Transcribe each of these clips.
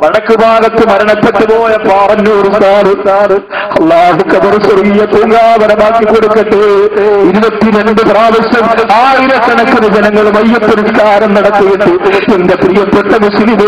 വടക്ക് ഭാഗത്ത് മരണപ്പെട്ടു പോയ പാറന്നൂർ സാറ് അള്ളാഹു കബർ ചെറിയ പൂങ്കാവനമാക്കി കൊടുക്കട്ടെ ഇരുപത്തിരണ്ട് പ്രാവശ്യം ആയിരക്കണക്കിന് ജനങ്ങൾ മയ്യപ്പുരസ്കാരം നടത്തിയിട്ട് എന്റെ പ്രിയപ്പെട്ട മുസ്ലിമേ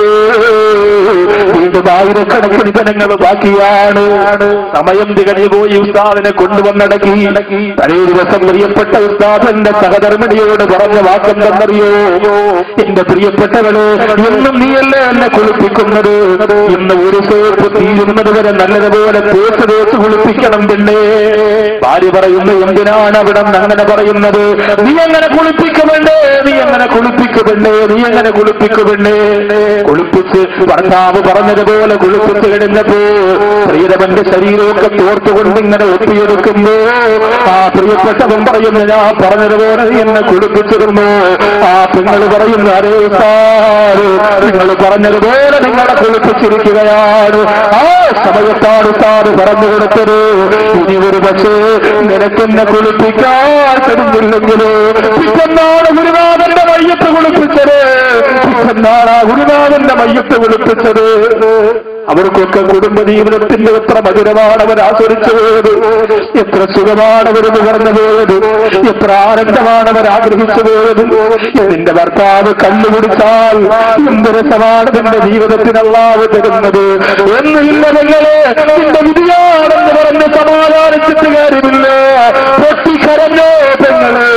വീണ്ടും ആയിരക്കണക്കിന് ജനങ്ങൾ ബാക്കിയാണ് സമയം തികഞ്ഞു പോയി ഉസ്താദിനെ കൊണ്ടുവന്നടക്കി തലേ ദിവസം പ്രിയപ്പെട്ട ഉസ്താദ് എന്റെ സഹധർമ്മിണിയോട് പറഞ്ഞ വാക്കെന്തെന്നറിയോ എന്റെ പ്രിയപ്പെട്ടവള് എന്നും നീയല്ലേ എന്നെ കുളിപ്പിക്കുന്നത് ഇന്ന് ഒരു സോപ്പ് തീരുന്നത് വരെ നല്ലതുപോലെ തേച്ച് തേച്ച് കുളിപ്പിക്കണം പിന്നെ ഭാര്യ പറയുന്നു എന്തിനാണ് അവിടെ നിന്ന് അങ്ങനെ പറയുന്നത് നീ എങ്ങനെ കുളിപ്പിക്കുമെണ്ടേ നീ എങ്ങനെ കുളിപ്പിക്കുമെണ്ടേ നീ എങ്ങനെ കുളിപ്പിക്കുമെണ്ടേ കുളിപ്പിച്ച് ഭർത്താവ് പറഞ്ഞതുപോലെ കുളിപ്പിച്ച് കിടന്നപ്പോ പ്രിയതമന്റെ ശരീരമൊക്കെ തോർത്തുകൊണ്ട് ഇങ്ങനെ ഒപ്പിയെടുക്കുമ്പോ ആ പ്രിയപ്പെട്ടവൻ പറയുന്നു ഞാൻ പറഞ്ഞതുപോലെ നീ എന്നെ കുളിപ്പിച്ചിരുന്നു ആ പെങ്ങൾ പറയുന്നു അരേ സാറ് നിങ്ങൾ പറഞ്ഞതുപോലെ നിങ്ങളെ കുളിപ്പിച്ചിരിക്കുകയാണ് ആ സമയത്താണ് സാറ് പറഞ്ഞു കൊടുത്തത് ഇനി ഒരു പക്ഷേ നിനക്കെന്നെ കുളിപ്പിക്കാൻ കഴിഞ്ഞില്ലെങ്കിലോ പിറ്റന്നാണ് ഗുരുനാഥന്റെ മയ്യത്ത് കുളിപ്പിച്ചത് പിറ്റന്നാണ് ആ ഗുരുനാഥന്റെ മയ്യത്ത് കുളിപ്പിച്ചത് അവർക്കൊക്കെ കുടുംബ ജീവിതത്തിന്റെ എത്ര മധുരമാണ് അവർ ആസ്വദിച്ചു പോയത് എത്ര സുഖമാണ് അവർ നുകർന്നു പോയത് എത്ര ആനന്ദമാണ് അവർ ആഗ്രഹിച്ചു പോയത് നിന്റെ ഭർത്താവ് കണ്ണു കുടിച്ചാൽ എന്ത് രസമാണ് നിന്റെ ജീവിതത്തിനല്ലാവ് തരുന്നത് ഒന്നുമില്ല നിങ്ങളെ നിന്റെ വിധിയാണെന്ന് പറഞ്ഞ് സമാധാനിച്ചിട്ട് കാര്യമില്ല പൊട്ടിക്കരഞ്ഞോ പെങ്ങളെ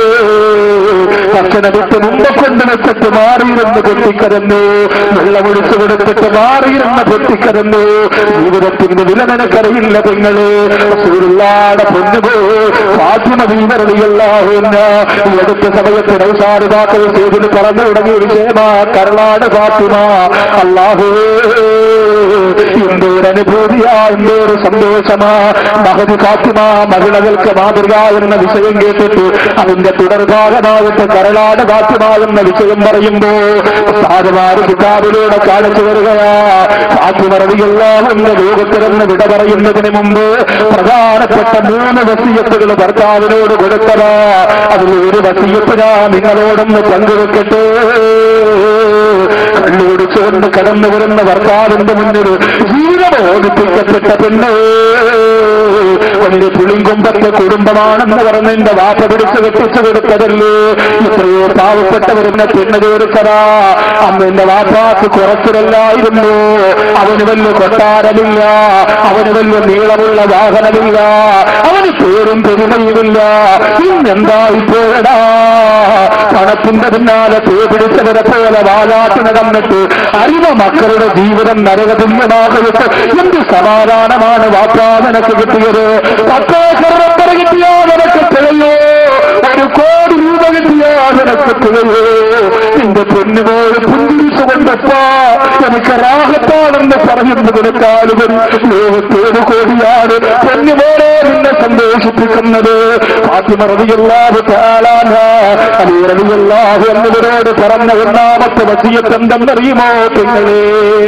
ഭക്ഷണം വിട്ട് മുമ്പ് കൊണ്ട് വെച്ചിട്ട് മാറിയിരുന്ന് പൊട്ടിക്കരന്നു വെള്ളമൊഴിച്ചു കൊടുത്തിട്ട് മാറിയിരുന്ന് പൊട്ടിക്കരന്നു ജീവിതത്തിന്റെ വില നിനക്കറിയില്ല പെങ്ങള് സൂര്യല്ലാടെ പൊന്നുപോ ഫാത്തിമ വീവരളിയല്ലാവുന്ന ഈ അടുത്ത സമയത്ത് നൗസാറുതാക്കൾ ചെയ്തിന് പറഞ്ഞു തുടങ്ങിയ വിഷയമാ കരളാട് ഫാത്തിമ അല്ലാഹു എന്തോരു അനുഭൂതിയാ എന്തോരു സന്തോഷമാ മഹതി ഫാത്തിമ മഹിളകൾക്ക് മാതൃക എന്ന വിഷയം കേട്ടിട്ട് അതിന്റെ തുടർഭാഗമായിട്ട് കരളാട് ഫാത്തിമ എന്ന വിഷയം പറയുമ്പോ സാധുമാര് കിതാബിലൂടെ കാണിച്ചു വരികയാ ഫാത്തിമ റളിയല്ലാഹു എന്ന ലോകത്തിലെന്ന് വിട പറയുന്നതിന് മുമ്പ് പ്രധാനപ്പെട്ട മൂന്ന് വസീയത്തുകൾ ഭർത്താവിനോട് കൊടുത്തതാ അതിൽ ഒരു വസീയത്ത് ഞാൻ നിങ്ങളോടൊന്ന് പങ്കുവെക്കട്ടെ കണ്ണുപിടിച്ചുകൊണ്ട് കടന്നു വരുന്ന ഭർത്താവിന്റെ മുന്നിൽ ജീവിതം ഓടിപ്പിക്കപ്പെട്ട പെണ്ണ് വലിയ പുളിങ്കൊമ്പത്തെ കുടുംബമാണെന്ന് പറഞ്ഞ് എന്റെ വാപ്പ പിടിച്ച് കെട്ടിച്ചു കൊടുത്തതല്ലേ എത്രയോ പാവപ്പെട്ടവരെന്നെ പെണ്ണ് ചോദിച്ചതാ അന്ന് എന്റെ വാപ്പാക്ക് കുറച്ചിലല്ലായിരുന്നു അവന് വലിയ കൊട്ടാരമില്ല അവന് വലിയ നീളമുള്ള വാഹനമില്ല അവന് പേരും പെരുമയുമില്ല ഇന്നെന്താ ഇപ്പോഴടാ പണത്തിന്റെ പിന്നാലെ പേ പിടിച്ചവരെ പോലെ വാലാട്ട് നടന്നിട്ട് അറിവ മക്കളുടെ ജീവിതം നരകതുല്യമാകരുത് എന്ത് സമാധാനമാണ് വാപ്പാ നിനക്ക് കിട്ടിയത് പത്തേക്കർ റബ്ബർ കിട്ടിയാ നിനക്ക് തികയോ ഒരു കോടി രൂപ കിട്ടിയാ നിനക്ക് തികയോ നിന്റെ പൊന്നുപോയി പുഞ്ചിരിച്ചു കൊണ്ടപ്പാ എനിക്ക് റാഹത്താണെന്ന് പറയുന്നതിനേക്കാളും ലോകത്തേത് കോടിയാണ് പൊന്നുപോലെ നിന്നെ സന്തോഷിപ്പിക്കുന്നത് ഫാത്തിമ റളിയല്ലാഹു തആല അലി റളിയല്ലാഹു എന്നവരോട് പറഞ്ഞ ഒന്നാമത്തെ വസിയത്ത് എന്തെന്നറിയുമോ പെങ്ങളെ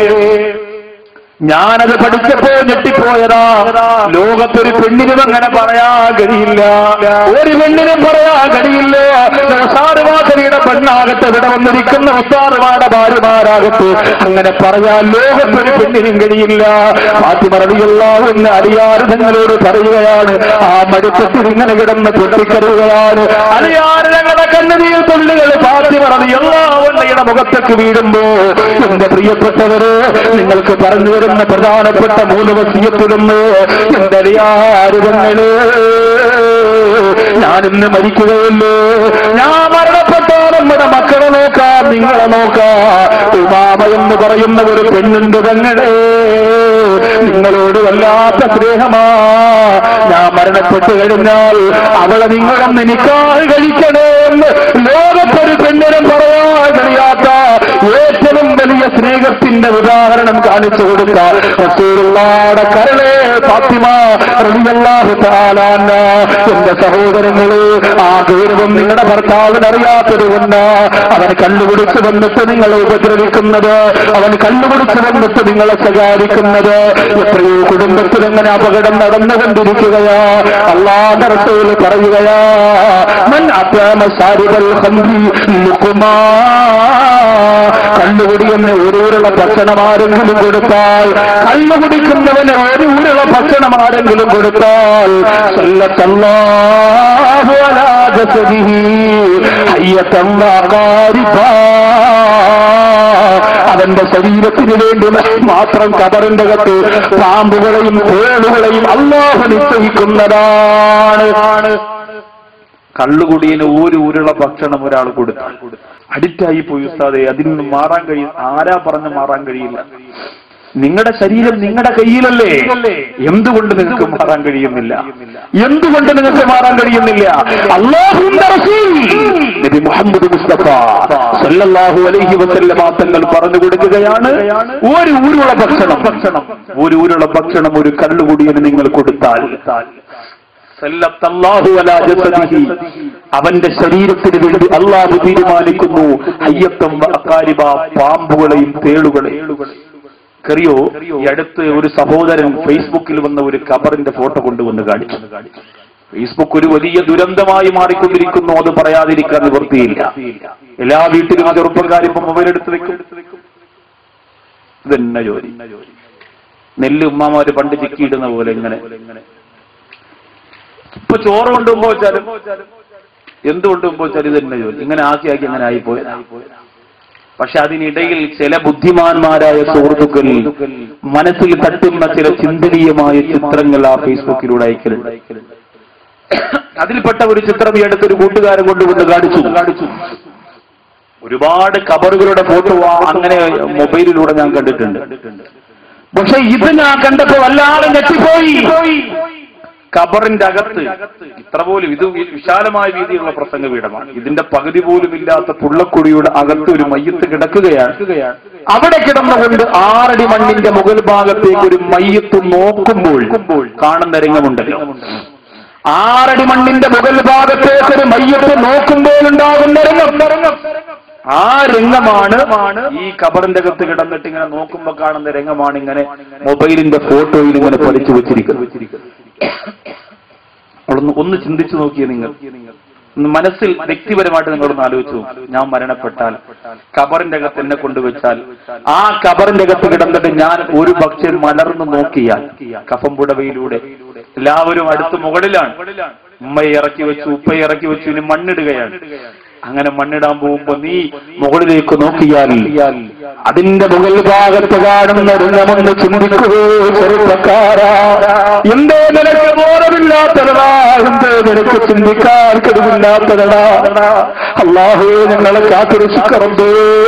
ഞാനത് പഠിച്ചപ്പോ ഞെട്ടിപ്പോയതാ ലോകത്തൊരു പെണ്ണിനും അങ്ങനെ പറയാൻ കഴിയില്ല ഒരു പെണ്ണിനും പറയാൻ കഴിയില്ല സാറുമാസരിയുടെ പെണ്ണാകട്ടെ ഇവിടെ വന്നിരിക്കുന്ന ഉസ്താറുമാരുടെ ഭാര്യമാരാകട്ടെ അങ്ങനെ പറയാൻ ലോകത്തൊരു പെണ്ണിനും കഴിയില്ല മാറ്റിമറവിയുള്ള എന്ന് അറിയാറ് നിങ്ങളോട് പറയുകയാണ് ആ മടുപ്പത്തിൽ ഇങ്ങനെ കിടന്ന് പൊട്ടിക്കരുകയാണ് അറിയാറ് ഞങ്ങളുടെ കണ്ണുനീർ തുള്ളികൾ പാത്തിമറവിയുള്ള ഉണ്ണയുടെ മുഖത്തേക്ക് വീഴുമ്പോ എന്റെ പ്രിയപ്പെട്ടവര് നിങ്ങൾക്ക് പറഞ്ഞു വരുന്ന പ്രധാനപ്പെട്ട മൂന്ന് വസീയത്തിലൊന്ന് എന്റെ അറിയാരുതങ്ങള് ഞാനിന്ന് മരിക്കുകയല്ലോ ഞാൻ മരണപ്പെട്ടോ നമ്മുടെ മക്കളെ നോക്കാം നിങ്ങളെ നോക്കാം ഉമാമ എന്ന് പറയുന്ന ഒരു പെണ്ണുണ്ട് തങ്ങളെ നിങ്ങളോട് വല്ലാത്ത സ്നേഹമാ ഞാൻ മരണപ്പെട്ടു കഴിഞ്ഞാൽ അവളെ നിങ്ങളൊന്ന് നിക്കാൾ കഴിക്കണേ എന്ന് ലോകത്തൊരു പെണ്ണിനും പറയാൻ കഴിയാത്ത ഏറ്റവും വലിയ സ്നേഹത്തിന്റെ ഉദാഹരണം കാണിച്ചു കൊടുത്ത റസൂലുള്ളാടെ കരളെ ഫാത്തിമ റളിയല്ലാഹു തആലാന എന്റെ സഹോദരങ്ങള് ആ ഗൗരവം നിങ്ങളുടെ ഭർത്താവിന് അറിയാത്തത് കൊണ്ട് അവൻ കണ്ണുപിടിച്ച് വന്നിട്ട് നിങ്ങളെ ഉപദ്രവിക്കുന്നത് അവൻ കണ്ണുപിടിച്ച് വന്നിട്ട് നിങ്ങളെ ശകാരിക്കുന്നത് എത്രയോ കുടുംബത്തിൽ അങ്ങനെ അപകടം നടന്നുകൊണ്ടിരിക്കുകയാ അള്ളാഹ് റസൂൽ പറയുകയാ മൻ അത്യാമ സാരികൾ ഹംബി ലുക്കുമാ കള്ളുകുടിയെന്ന് ഒരു ഉരുള ഭക്ഷണം ആരെങ്കിലും കൊടുത്താൽ കള്ളു കുടിക്കുന്നവന് ഒരു ഉരുള ഭക്ഷണം ആരെങ്കിലും കൊടുത്താൽ സല്ലത്തല്ലാഹു അലാ ജസദിഹി ഹയ്യത്തല്ലാ ഖാരിബാ. അവന്റെ ശരീരത്തിന് വേണ്ടി മാത്രം കബറിന്റെ അകത്ത് പാമ്പുകളെയും തേളുകളെയും അള്ളാഹു നിശ്ചയിക്കുന്നതാണ് കള്ളുകുടിയന് ഒരു ഉരുള ഭക്ഷണം ഒരാൾ കൊടുത്താൽ അഡിക്റ്റായി പോയി ഉസ്താദെ അതിൽ നിന്ന് മാറാൻ കഴിയും ആരാ പറഞ്ഞ് മാറാൻ കഴിയില്ല നിങ്ങളുടെ ശരീരം നിങ്ങളുടെ കയ്യിലല്ലേ എന്തുകൊണ്ട് നിങ്ങൾക്ക് മാറാൻ കഴിയുന്നില്ല എന്തുകൊണ്ട് നിങ്ങൾക്ക് മാറാൻ കഴിയുന്നില്ല അള്ളാഹുവിന്റെ റസൂൽ നബി മുഹമ്മദ് മുസ്തഫ സല്ലല്ലാഹു അലൈഹി വസല്ലമ തങ്ങൾ പറഞ്ഞു കൊടുക്കുകയാണ് ഒരു ഊരുള്ള ഭക്ഷണം ഭക്ഷണം ഒരു ഊരുള്ള ഭക്ഷണം ഒരു കള്ളുകുടിയന് നിങ്ങൾ കൊടുത്താൽ സല്ലത്തല്ലാഹു അലാ ജസദിഹി. അവന്റെ ശരീരത്തിന് വേണ്ടി അള്ളാഹു തീരുമാനിക്കുന്നു അയ്യത്തം അക്കാരിബ പാമ്പുകളെയും തേളുകളെയും കറിയോ ഈ അടുത്ത് ഒരു സഹോദരൻ ഫേസ്ബുക്കിൽ വന്ന ഒരു കബറിന്റെ ഫോട്ടോ കൊണ്ടുവന്ന് കാണിച്ചു ഫേസ്ബുക്ക് ഒരു വലിയ ദുരന്തമായി മാറിക്കൊണ്ടിരിക്കുന്നു അത് പറയാതിരിക്കാൻ നിവൃത്തിയില്ല എല്ലാ വീട്ടിലും ചെറുപ്പക്കാരും ഇപ്പൊ മൊബൈൽ എടുത്ത് വെക്കും ഇതെന്നെ ജോലി നെല്ല് ഉമ്മാമാര് പണ്ട് ചിക്കിയിടുന്ന പോലെ ഇങ്ങനെ ഇപ്പൊ ചോറ് കൊണ്ടുപോകുമ്പോ വെച്ചാലും എന്ത് കൊണ്ടുപോകുമ്പോ വെച്ചാൽ ഇത് തന്നെ ജോലി ഇങ്ങനെ ആക്കി ആക്കി അങ്ങനെ ആയിപ്പോയി പക്ഷെ അതിനിടയിൽ ചില ബുദ്ധിമാന്മാരായ സുഹൃത്തുക്കൾ മനസ്സിൽ തട്ടുന്ന ചില ചിന്തനീയമായ ചിത്രങ്ങൾ ആ ഫേസ്ബുക്കിലൂടെ അയക്കലുണ്ട് അതിൽപ്പെട്ട ഒരു ചിത്രം ഈ അടുത്തൊരു കൂട്ടുകാരൻ കൊണ്ടുവന്ന് കാണിച്ചു കാണിച്ചു ഒരുപാട് കബറുകളുടെ ഫോട്ടോ അങ്ങനെ മൊബൈലിലൂടെ ഞാൻ കണ്ടിട്ടുണ്ട് പക്ഷെ ഇത് ഞാൻ കണ്ടപ്പോ വല്ലാതെ ഞെട്ടിപ്പോയി ഖബറിന്റെ അകത്ത് ഇത്ര പോലും ഇത് വി- വിശാലമായ രീതിയിലുള്ള പ്രസംഗ പീഠമാണ് ഇതിന്റെ പകുതി പോലും ഇല്ലാത്ത പുള്ളക്കുടിയുടെ അകത്ത് ഒരു മയ്യത്ത് കിടക്കുകയാണ് അവിടെ കിടന്നുകൊണ്ട് ആറടി മണ്ണിന്റെ മുകൾ ഭാഗത്തേക്ക് ഒരു മയ്യത്ത് നോക്കുമ്പോൾ കാണുന്ന രംഗമുണ്ടല്ലോ ആറടി മണ്ണിന്റെ മുകൾ ഭാഗത്തേക്ക് ഒരു മയ്യത്ത് നോക്കുമ്പോൾ ഉണ്ടാകുന്ന രംഗം ആ രംഗമാണ് ഈ ഖബറിന്റെ അകത്ത് കിടന്നിട്ട് ഇങ്ങനെ നോക്കുമ്പോ കാണുന്ന രംഗമാണ് ഇങ്ങനെ മൊബൈലിന്റെ ഫോട്ടോയിൽ ഇങ്ങനെ പഠിച്ചു വെച്ചിരിക്കുന്നത് ഒന്ന് ഒന്ന് ചിന്തിച്ചു നോക്കിയേ നിങ്ങൾ ഒന്ന് മനസ്സിൽ വ്യക്തിപരമായിട്ട് നിങ്ങളൊന്ന് ആലോചിച്ചു നോക്കൂ. ഞാൻ മരണപ്പെട്ടാൽ ഖബറിന്റെ അകത്ത് എന്നെ കൊണ്ടുവച്ചാൽ ആ ഖബറിന്റെ അകത്ത് കിടന്നിട്ട് ഞാൻ ഒരു പക്ഷേ മലർന്നു നോക്കിയാൽ കഫം പുടവയിലൂടെ എല്ലാവരും അടുത്ത് മുകളിലാണ് ഉമ്മയെ ഇറക്കി വെച്ചു ഉപ്പയെ ഇറക്കി വെച്ചു ഇനി മണ്ണിടുകയാണ് അങ്ങനെ മണ്ണിടാൻ പോകുമ്പോ നീ മുകളിലേക്ക് നോക്കിയാൽ അതിന്റെ മുകൾ ഭാഗത്ത് കാണുന്ന രംഗമൊന്ന് ചിന്തിക്കുകയോ ചെറുപ്പക്കാരാ എന്തേ നിനക്ക് ബോധമില്ലാത്തതാ എന്തേ നിനക്ക് ചിന്തിക്കാൻ കഴിവില്ലാത്തതാ അള്ളാഹുവേ ഞങ്ങളെ കാത്തുരക്ഷിക്കറുണ്ടേ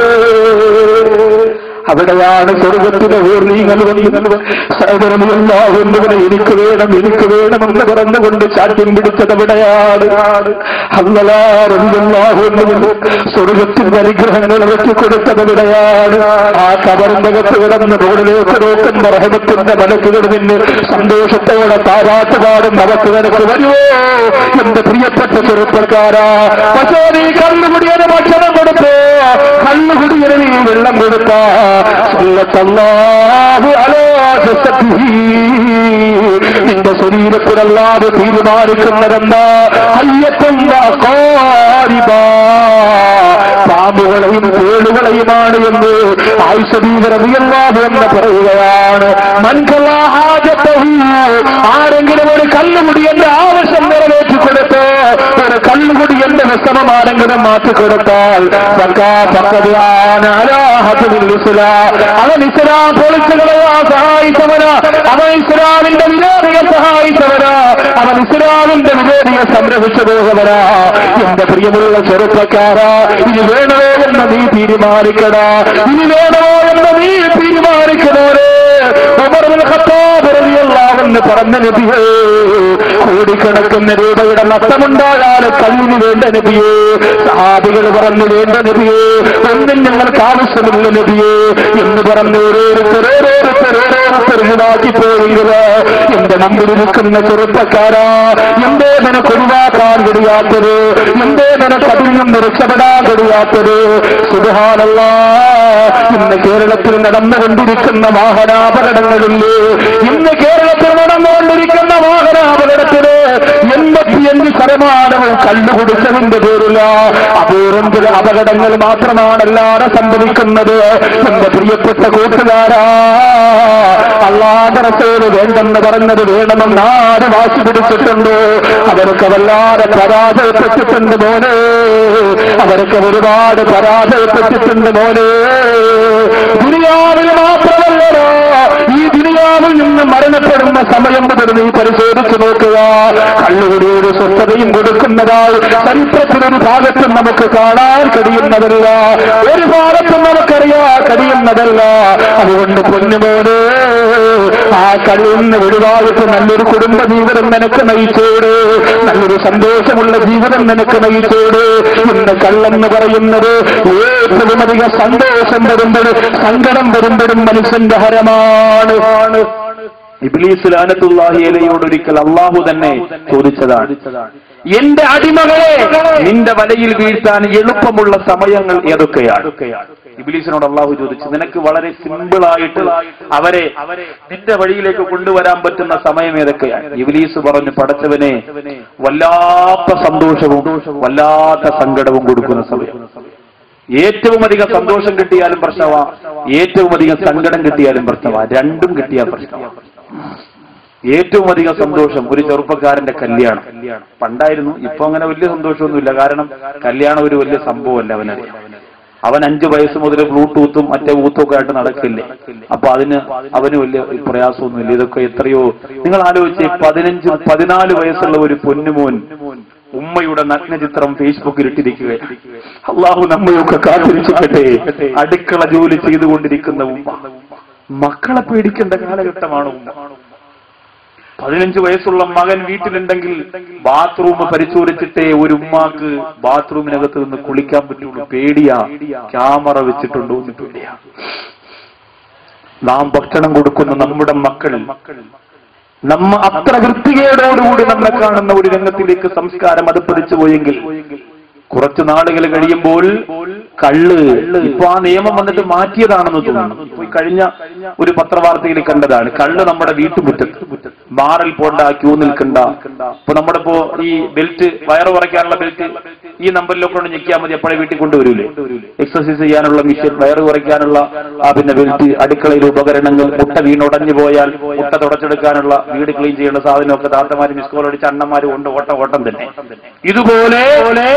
അവിടെയാണ് സ്വർഗത്തിലെ ഊർലീങ്ങൾ വന്നത് സഹോദരമല്ലാവുന്നവനെ എനിക്ക് വേണം എനിക്ക് വേണമെന്ന് പറഞ്ഞുകൊണ്ട് ചാറ്റും പിടിച്ചത് അവിടെയാണ് അല്ലലാറുന്നവന് സ്വർഗത്തിന്റെ അനുഗ്രഹങ്ങൾ ഇറക്കി കൊടുത്തത് അവിടെയാണ് ആ കബറിന്റെ അകത്ത് കിടന്ന് മുകളിലേക്ക് നോക്കുന്ന റഹമത്തിന്റെ മലക്കുകൾ നിന്ന് സന്തോഷത്തോടെ താരാട്ട് പാടും അവർക്ക് നിനക്ക് വരുമോ എന്റെ പ്രിയപ്പെട്ട ചെറുപ്പക്കാരാ പക്ഷേ നീ കണ്ണുകുടിയന് ഭക്ഷണം കൊടുത്തോ കണ്ണുകുടിയന് നീ വെള്ളം കൊടുത്താ സല്ലത്തല്ലാഹു അലാ ജസദിഹി. നിന്റെ ശരീരത്തിലല്ലാതെ തീരുമാനിക്കുന്നതെന്താ അയ്യത്തും പാമ്പുകളെയും തേളുകളെയുമാണ് എന്ന് ആയുഷദീവരവിയല്ലാതെ എന്ന് പറയുകയാണ് മൻകലാഹാജത്തഹു ആരെങ്കിലും ഒരു കല്ലുമുടി എന്റെ ആവശ്യം നിറവേറ്റി കൊടുത്ത് ഒരു കല്ലുമുടി എന്റെ വിശ്രമം ആരെങ്കിലും മാറ്റി കൊടുത്താൽ സക്കാ പക്കതാണ് അലാഹത്തുൽ ഇസ്ലാം അവൻ ഇസ്ലാം പൊളിച്ചുകളയാ സഹായിച്ചവനാ അവൻ ഇസ്ലാമിന്റെ വിരോധിയെ സഹായിച്ചവനാ അവൻ ഇസ്ലാമിന്റെ വിരോധിയെ സംരക്ഷിച്ചു പോകുന്നവനാ എന്റെ പ്രിയമുള്ള ചെറുപ്പക്കാരാ ഇനി വേണോ എന്ന് നീ തീരുമാനിക്കടാ ഇനി വേണോ എന്ന് നീ തീരുമാനിക്കണോരേ ഉമർന്ന് പറഞ്ഞ നബിയേ കോടിക്കണക്കിന് രൂപയുടെ നഷ്ടമുണ്ടാകാതെ കല്ലിന് വേണ്ട നബിയേ സഹാബികൾ പറഞ്ഞു വേണ്ട നബിയേ ഒന്നും ഞങ്ങൾക്ക് ആവശ്യമില്ല നബിയേ എന്ന് പറഞ്ഞ് ഓരോരുത്തർ ഓരോരുത്തർ ഓരോരുത്തർ ഇതാക്കി പോയത് എന്റെ മുമ്പിൽ നിൽക്കുന്ന ചെറുപ്പക്കാരാ എന്തേ നിനക്ക് ഒഴിവാക്കാൻ കഴിയാത്തത് എന്തേ നിനക്ക് അതിൽ നിന്ന് രക്ഷപ്പെടാൻ കഴിയാത്തത് സുബാനല്ല ഇന്ന് കേരളത്തിൽ നടന്നുകൊണ്ടിരിക്കുന്ന വാഹനാപകടങ്ങളില്ലേ ഇന്ന് കേരളത്തിൽ നടന്നുകൊണ്ടിരിക്കുന്ന വാഹനാപകടത്തിന് എൺപത്തിയഞ്ച് ശതമാനം കൊലപാതകവും കള്ളു കുടിച്ചതിന്റെ പേരില അപൂർവം ചില അപകടങ്ങൾ മാത്രമാണല്ലാതെ സംഭവിക്കുന്നത് എന്റെ പ്രിയപ്പെട്ട കൂട്ടുകാരാ അള്ളാന്റെ റസൂല് വേണ്ടെന്ന് പറഞ്ഞത് വേണമെന്ന് ആര് വാശി പിടിച്ചിട്ടുണ്ട് അവർക്ക് വല്ലാതെ പരാജയപ്പെട്ടിട്ടുണ്ട് മോനെ അവർക്ക് ഒരുപാട് പരാജയപ്പെട്ടിട്ടുണ്ട് മോനെ ദുനിയാവിൽ മാത്രമല്ലല്ലോ ഈ ദുനിയാവിൽ നിന്ന് മരണപ്പെടുന്ന സമയം മുതൽ നീ പരിശോധിച്ചു നോക്കുക കള്ളുകുടിയുടെ സ്വസ്ഥതയും കൊടുക്കുന്നതായി ചരിത്രത്തിലൊരു ഭാഗത്തും നമുക്ക് കാണാൻ കഴിയുന്നതല്ല ഒരു ഭാഗത്തും നമുക്കറിയാൻ കഴിയുന്നതല്ല അതുകൊണ്ട് പൊന്നുമോനെ ആ കള്ളിൽ നിന്ന് ഒഴിവായിട്ട് നല്ലൊരു കുടുംബ ജീവിതം നിനക്ക് നയിച്ചോട് നല്ലൊരു സന്തോഷമുള്ള ജീവിതം നിനക്ക് നയിച്ചോട് ഇന്ന് കള്ളെന്ന് പറയുന്നത് ഏറ്റവും അധികം സന്തോഷം വരുമ്പോഴും സങ്കടം വരുമ്പോഴും മനുഷ്യന്റെ ഹരമാണ് ഇബ്ലീസ് ലാനത്തുല്ലാഹി അലയോട് ഒരിക്കൽ അള്ളാഹു തന്നെ ചോദിച്ചതാണ് എന്റെ അടിമകളെ നിന്റെ വലയിൽ വീഴ്ത്താൻ എളുപ്പമുള്ള സമയങ്ങൾ ഏതൊക്കെയാണ് ഇബ്ലീസിനോട് അള്ളാഹു ചോദിച്ചു നിനക്ക് വളരെ സിമ്പിൾ ആയിട്ട് അവരെ നിന്റെ വഴിയിലേക്ക് കൊണ്ടുവരാൻ പറ്റുന്ന സമയം ഏതൊക്കെയാണ് ഇബ്ലീസ് പറഞ്ഞു പടച്ചവനെ വല്ലാത്ത സന്തോഷവും വല്ലാത്ത സങ്കടവും കൊടുക്കുന്ന സമയം ഏറ്റവും അധികം സന്തോഷം കിട്ടിയാലും പ്രശ്നമാ ഏറ്റവും അധികം സങ്കടം കിട്ടിയാലും പ്രശ്നമാ രണ്ടും കിട്ടിയാൽ പ്രശ്നമാ ഏറ്റവും അധികം സന്തോഷം ഒരു ചെറുപ്പക്കാരന്റെ കല്യാണം പണ്ടായിരുന്നു ഇപ്പൊ അങ്ങനെ വലിയ സന്തോഷമൊന്നുമില്ല കാരണം കല്യാണം ഒരു വലിയ സംഭവമല്ല അവനറിയാം അവൻ അഞ്ചു വയസ്സ് മുതൽ ബ്ലൂടൂത്തും മറ്റേ ഊത്തും ഒക്കെ ആയിട്ട് നടക്കില്ലേ അപ്പൊ അതിന് അവന് വലിയ പ്രയാസമൊന്നുമില്ല ഇതൊക്കെ എത്രയോ നിങ്ങൾ ആലോചിച്ച് പതിനഞ്ചും പതിനാല് വയസ്സുള്ള ഒരു പൊന്നുമോൻ ഉമ്മയുടെ നഗ്നചിത്രം ഫേസ്ബുക്കിൽ ഇട്ടിരിക്കുക അള്ളാഹു നമ്മയൊക്കെ കാത്തിരിച്ചിട്ടെ അടുക്കള ജോലി ചെയ്തുകൊണ്ടിരിക്കുന്ന ഉമ്മ മക്കളെ പേടിക്കേണ്ട കാലഘട്ടമാണ് ഉമ്മ പതിനഞ്ച് വയസ്സുള്ള മകൻ വീട്ടിലുണ്ടെങ്കിൽ ബാത്റൂം പരിശോധിച്ചിട്ടേ ഒരു ഉമ്മാക്ക് ബാത്റൂമിനകത്ത് നിന്ന് കുളിക്കാൻ പറ്റുള്ളൂ പേടിയാ ക്യാമറ വെച്ചിട്ടുണ്ടോ എന്ന് പേടിയാ നാം ഭക്ഷണം കൊടുക്കുന്ന നമ്മുടെ മക്കൾ നമ്മ അത്ര വൃത്തികേടോടുകൂടി നമ്മളെ കാണുന്ന ഒരു രംഗത്തിലേക്ക് സംസ്കാരം അത് പതിച്ചു പോയെങ്കിൽ കുറച്ചു നാളുകൾ കഴിയുമ്പോൾ കള്ള് ഇപ്പൊ ആ നിയമം വന്നിട്ട് മാറ്റിയതാണെന്ന് തോന്നുന്നു ഇപ്പൊ ഈ കഴിഞ്ഞ ഒരു പത്രവാർത്തയിൽ കണ്ടതാണ് കള്ള് നമ്മുടെ വീട്ടുമുറ്റത്ത് മാറിൽ പോണ്ട ക്യൂ നിൽക്കണ്ട ഇപ്പൊ നമ്മുടെ ഇപ്പോ ഈ ബെൽറ്റ് വയറ് കുറയ്ക്കാനുള്ള ബെൽറ്റ് ഈ നമ്പറിലൊക്കെ കൊണ്ട് ഞെക്കിയാൽ മതി അപ്പോഴേ വീട്ടിൽ കൊണ്ടുവരൂലേ എക്സസൈസ് ചെയ്യാനുള്ള മിഷ്യൻ വയറ് കുറയ്ക്കാനുള്ള ആ പിന്നെ ബെൽറ്റ് അടുക്കളയിലെ ഉപകരണങ്ങൾ മുട്ട വീണുടഞ്ഞു പോയാൽ മുട്ട തുടച്ചെടുക്കാനുള്ള വീട് ക്ലീൻ ചെയ്യേണ്ട സാധനമൊക്കെ താത്തമാര് മിസ് കോൾ അടിച്ച് അണ്ണന്മാര് കൊണ്ട് ഓട്ടം ഓട്ടം തന്നെ ഇതുപോലെ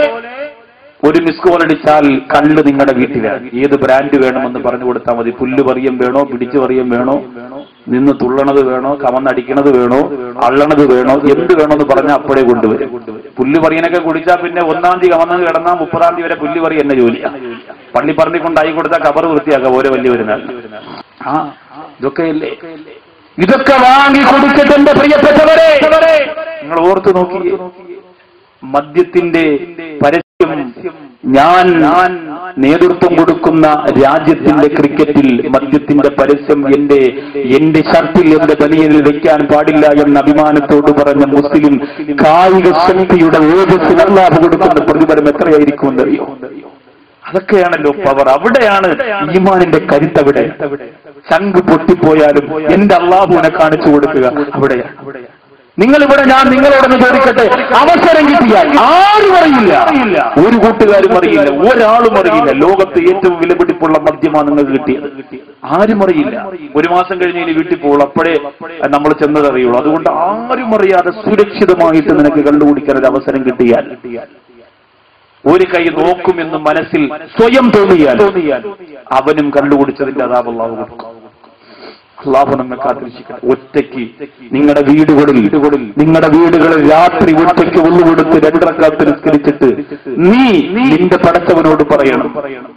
ഒരു മിസ് കോൾ അടിച്ചാൽ കള്ള് നിങ്ങളുടെ വീട്ടിലാണ് ഏത് ബ്രാൻഡ് വേണമെന്ന് പറഞ്ഞു കൊടുത്താൽ മതി പുല്ല് പറയം വേണോ പിടിച്ചു പറയം വേണോ നിന്ന് തുള്ളണത് വേണോ കമന്നടിക്കണത് വേണോ അള്ളണത് വേണോ എന്ത് വേണോന്ന് പറഞ്ഞാൽ അപ്പോഴേ കൊണ്ടുവരും പുല്ല് പറയനൊക്കെ കുടിച്ചാൽ പിന്നെ ഒന്നാം തീയതി കമന്ന് കിടന്നാൽ മുപ്പതാം തീയതി വരെ പുല്ല് പറയ എന്നെ ജോലിയാ പള്ളി പറമ്പി കൊണ്ടായി കൊടുത്താൽ കബർ വൃത്തിയാക്കാം ഓരോ വലിയ വരുന്ന ആ ഇതൊക്കെയല്ലേ ഇതൊക്കെ വാങ്ങി കൊടുത്തിട്ട് എന്റെ പ്രിയപ്പെട്ടവരെ നിങ്ങൾ ഓർത്തു നോക്കി മദ്യത്തിന്റെ പരസ്യം ഞാൻ ഞാൻ നേതൃത്വം കൊടുക്കുന്ന രാജ്യത്തിന്റെ ക്രിക്കറ്റിൽ മദ്യത്തിന്റെ പരസ്യം എന്റെ എന്റെ ഷർട്ടിൽ എന്റെ ബനിയനിൽ വെക്കാൻ പാടില്ല എന്ന അഭിമാനത്തോട് പറഞ്ഞ മുസ്ലിം കായിക ശക്തിയുടെ ഓജസ്സിൽ അല്ലാതെ കൊടുക്കുന്ന പ്രതിഫലം എത്രയായിരിക്കുമെന്നറിയോ അതൊക്കെയാണല്ലോ പവർ അവിടെയാണ് ഈമാനിന്റെ കരുത്തവിടെ ചങ്ക് പൊട്ടിപ്പോയാലും എന്റെ അള്ളാഹുവിനെ കാണിച്ചു കൊടുക്കുക അവിടെയാണ് നിങ്ങൾ ഇവിടെ ഞാൻ നിങ്ങളോടൊന്ന് ചോദിക്കട്ടെ അവസരം കിട്ടിയാൽ ആരും അറിയില്ല ഒരു കൂട്ടുകാരും അറിയില്ല ഒരാളും അറിയില്ല ലോകത്ത് ഏറ്റവും വിലപിടിപ്പുള്ള മദ്യമാണ് നിങ്ങൾക്ക് കിട്ടിയത് ആരും അറിയില്ല ഒരു മാസം കഴിഞ്ഞ് ഇനി വീട്ടിൽ പോകുള്ളൂ അപ്പോഴേ നമ്മൾ ചെന്നത് അറിയുള്ളൂ അതുകൊണ്ട് ആരും അറിയാതെ സുരക്ഷിതമായിട്ട് നിനക്ക് കണ്ടുപിടിക്കാൻ ഒരു അവസരം കിട്ടിയാൽ ഒരു കൈ നോക്കുമെന്ന് മനസ്സിൽ സ്വയം തോന്നിയാൽ അവനും കണ്ടുപിടിച്ചതിന്റെ അതാപ് അള്ളാഹു കൊടുക്കും അള്ളാഹു നമ്മെ കാത്തിരിക്കട്ടെ ഒറ്റയ്ക്ക് നിങ്ങളുടെ വീടുകളിൽ വീടുകളിൽ നിങ്ങളുടെ വീടുകളിൽ രാത്രി ഒറ്റയ്ക്ക് ഉള്ളുകൊടുത്ത് രണ്ടരക്കാത്ത് നിസ്കരിച്ചിട്ട് നീ നിന്റെ പടച്ചവനോട് പറയണം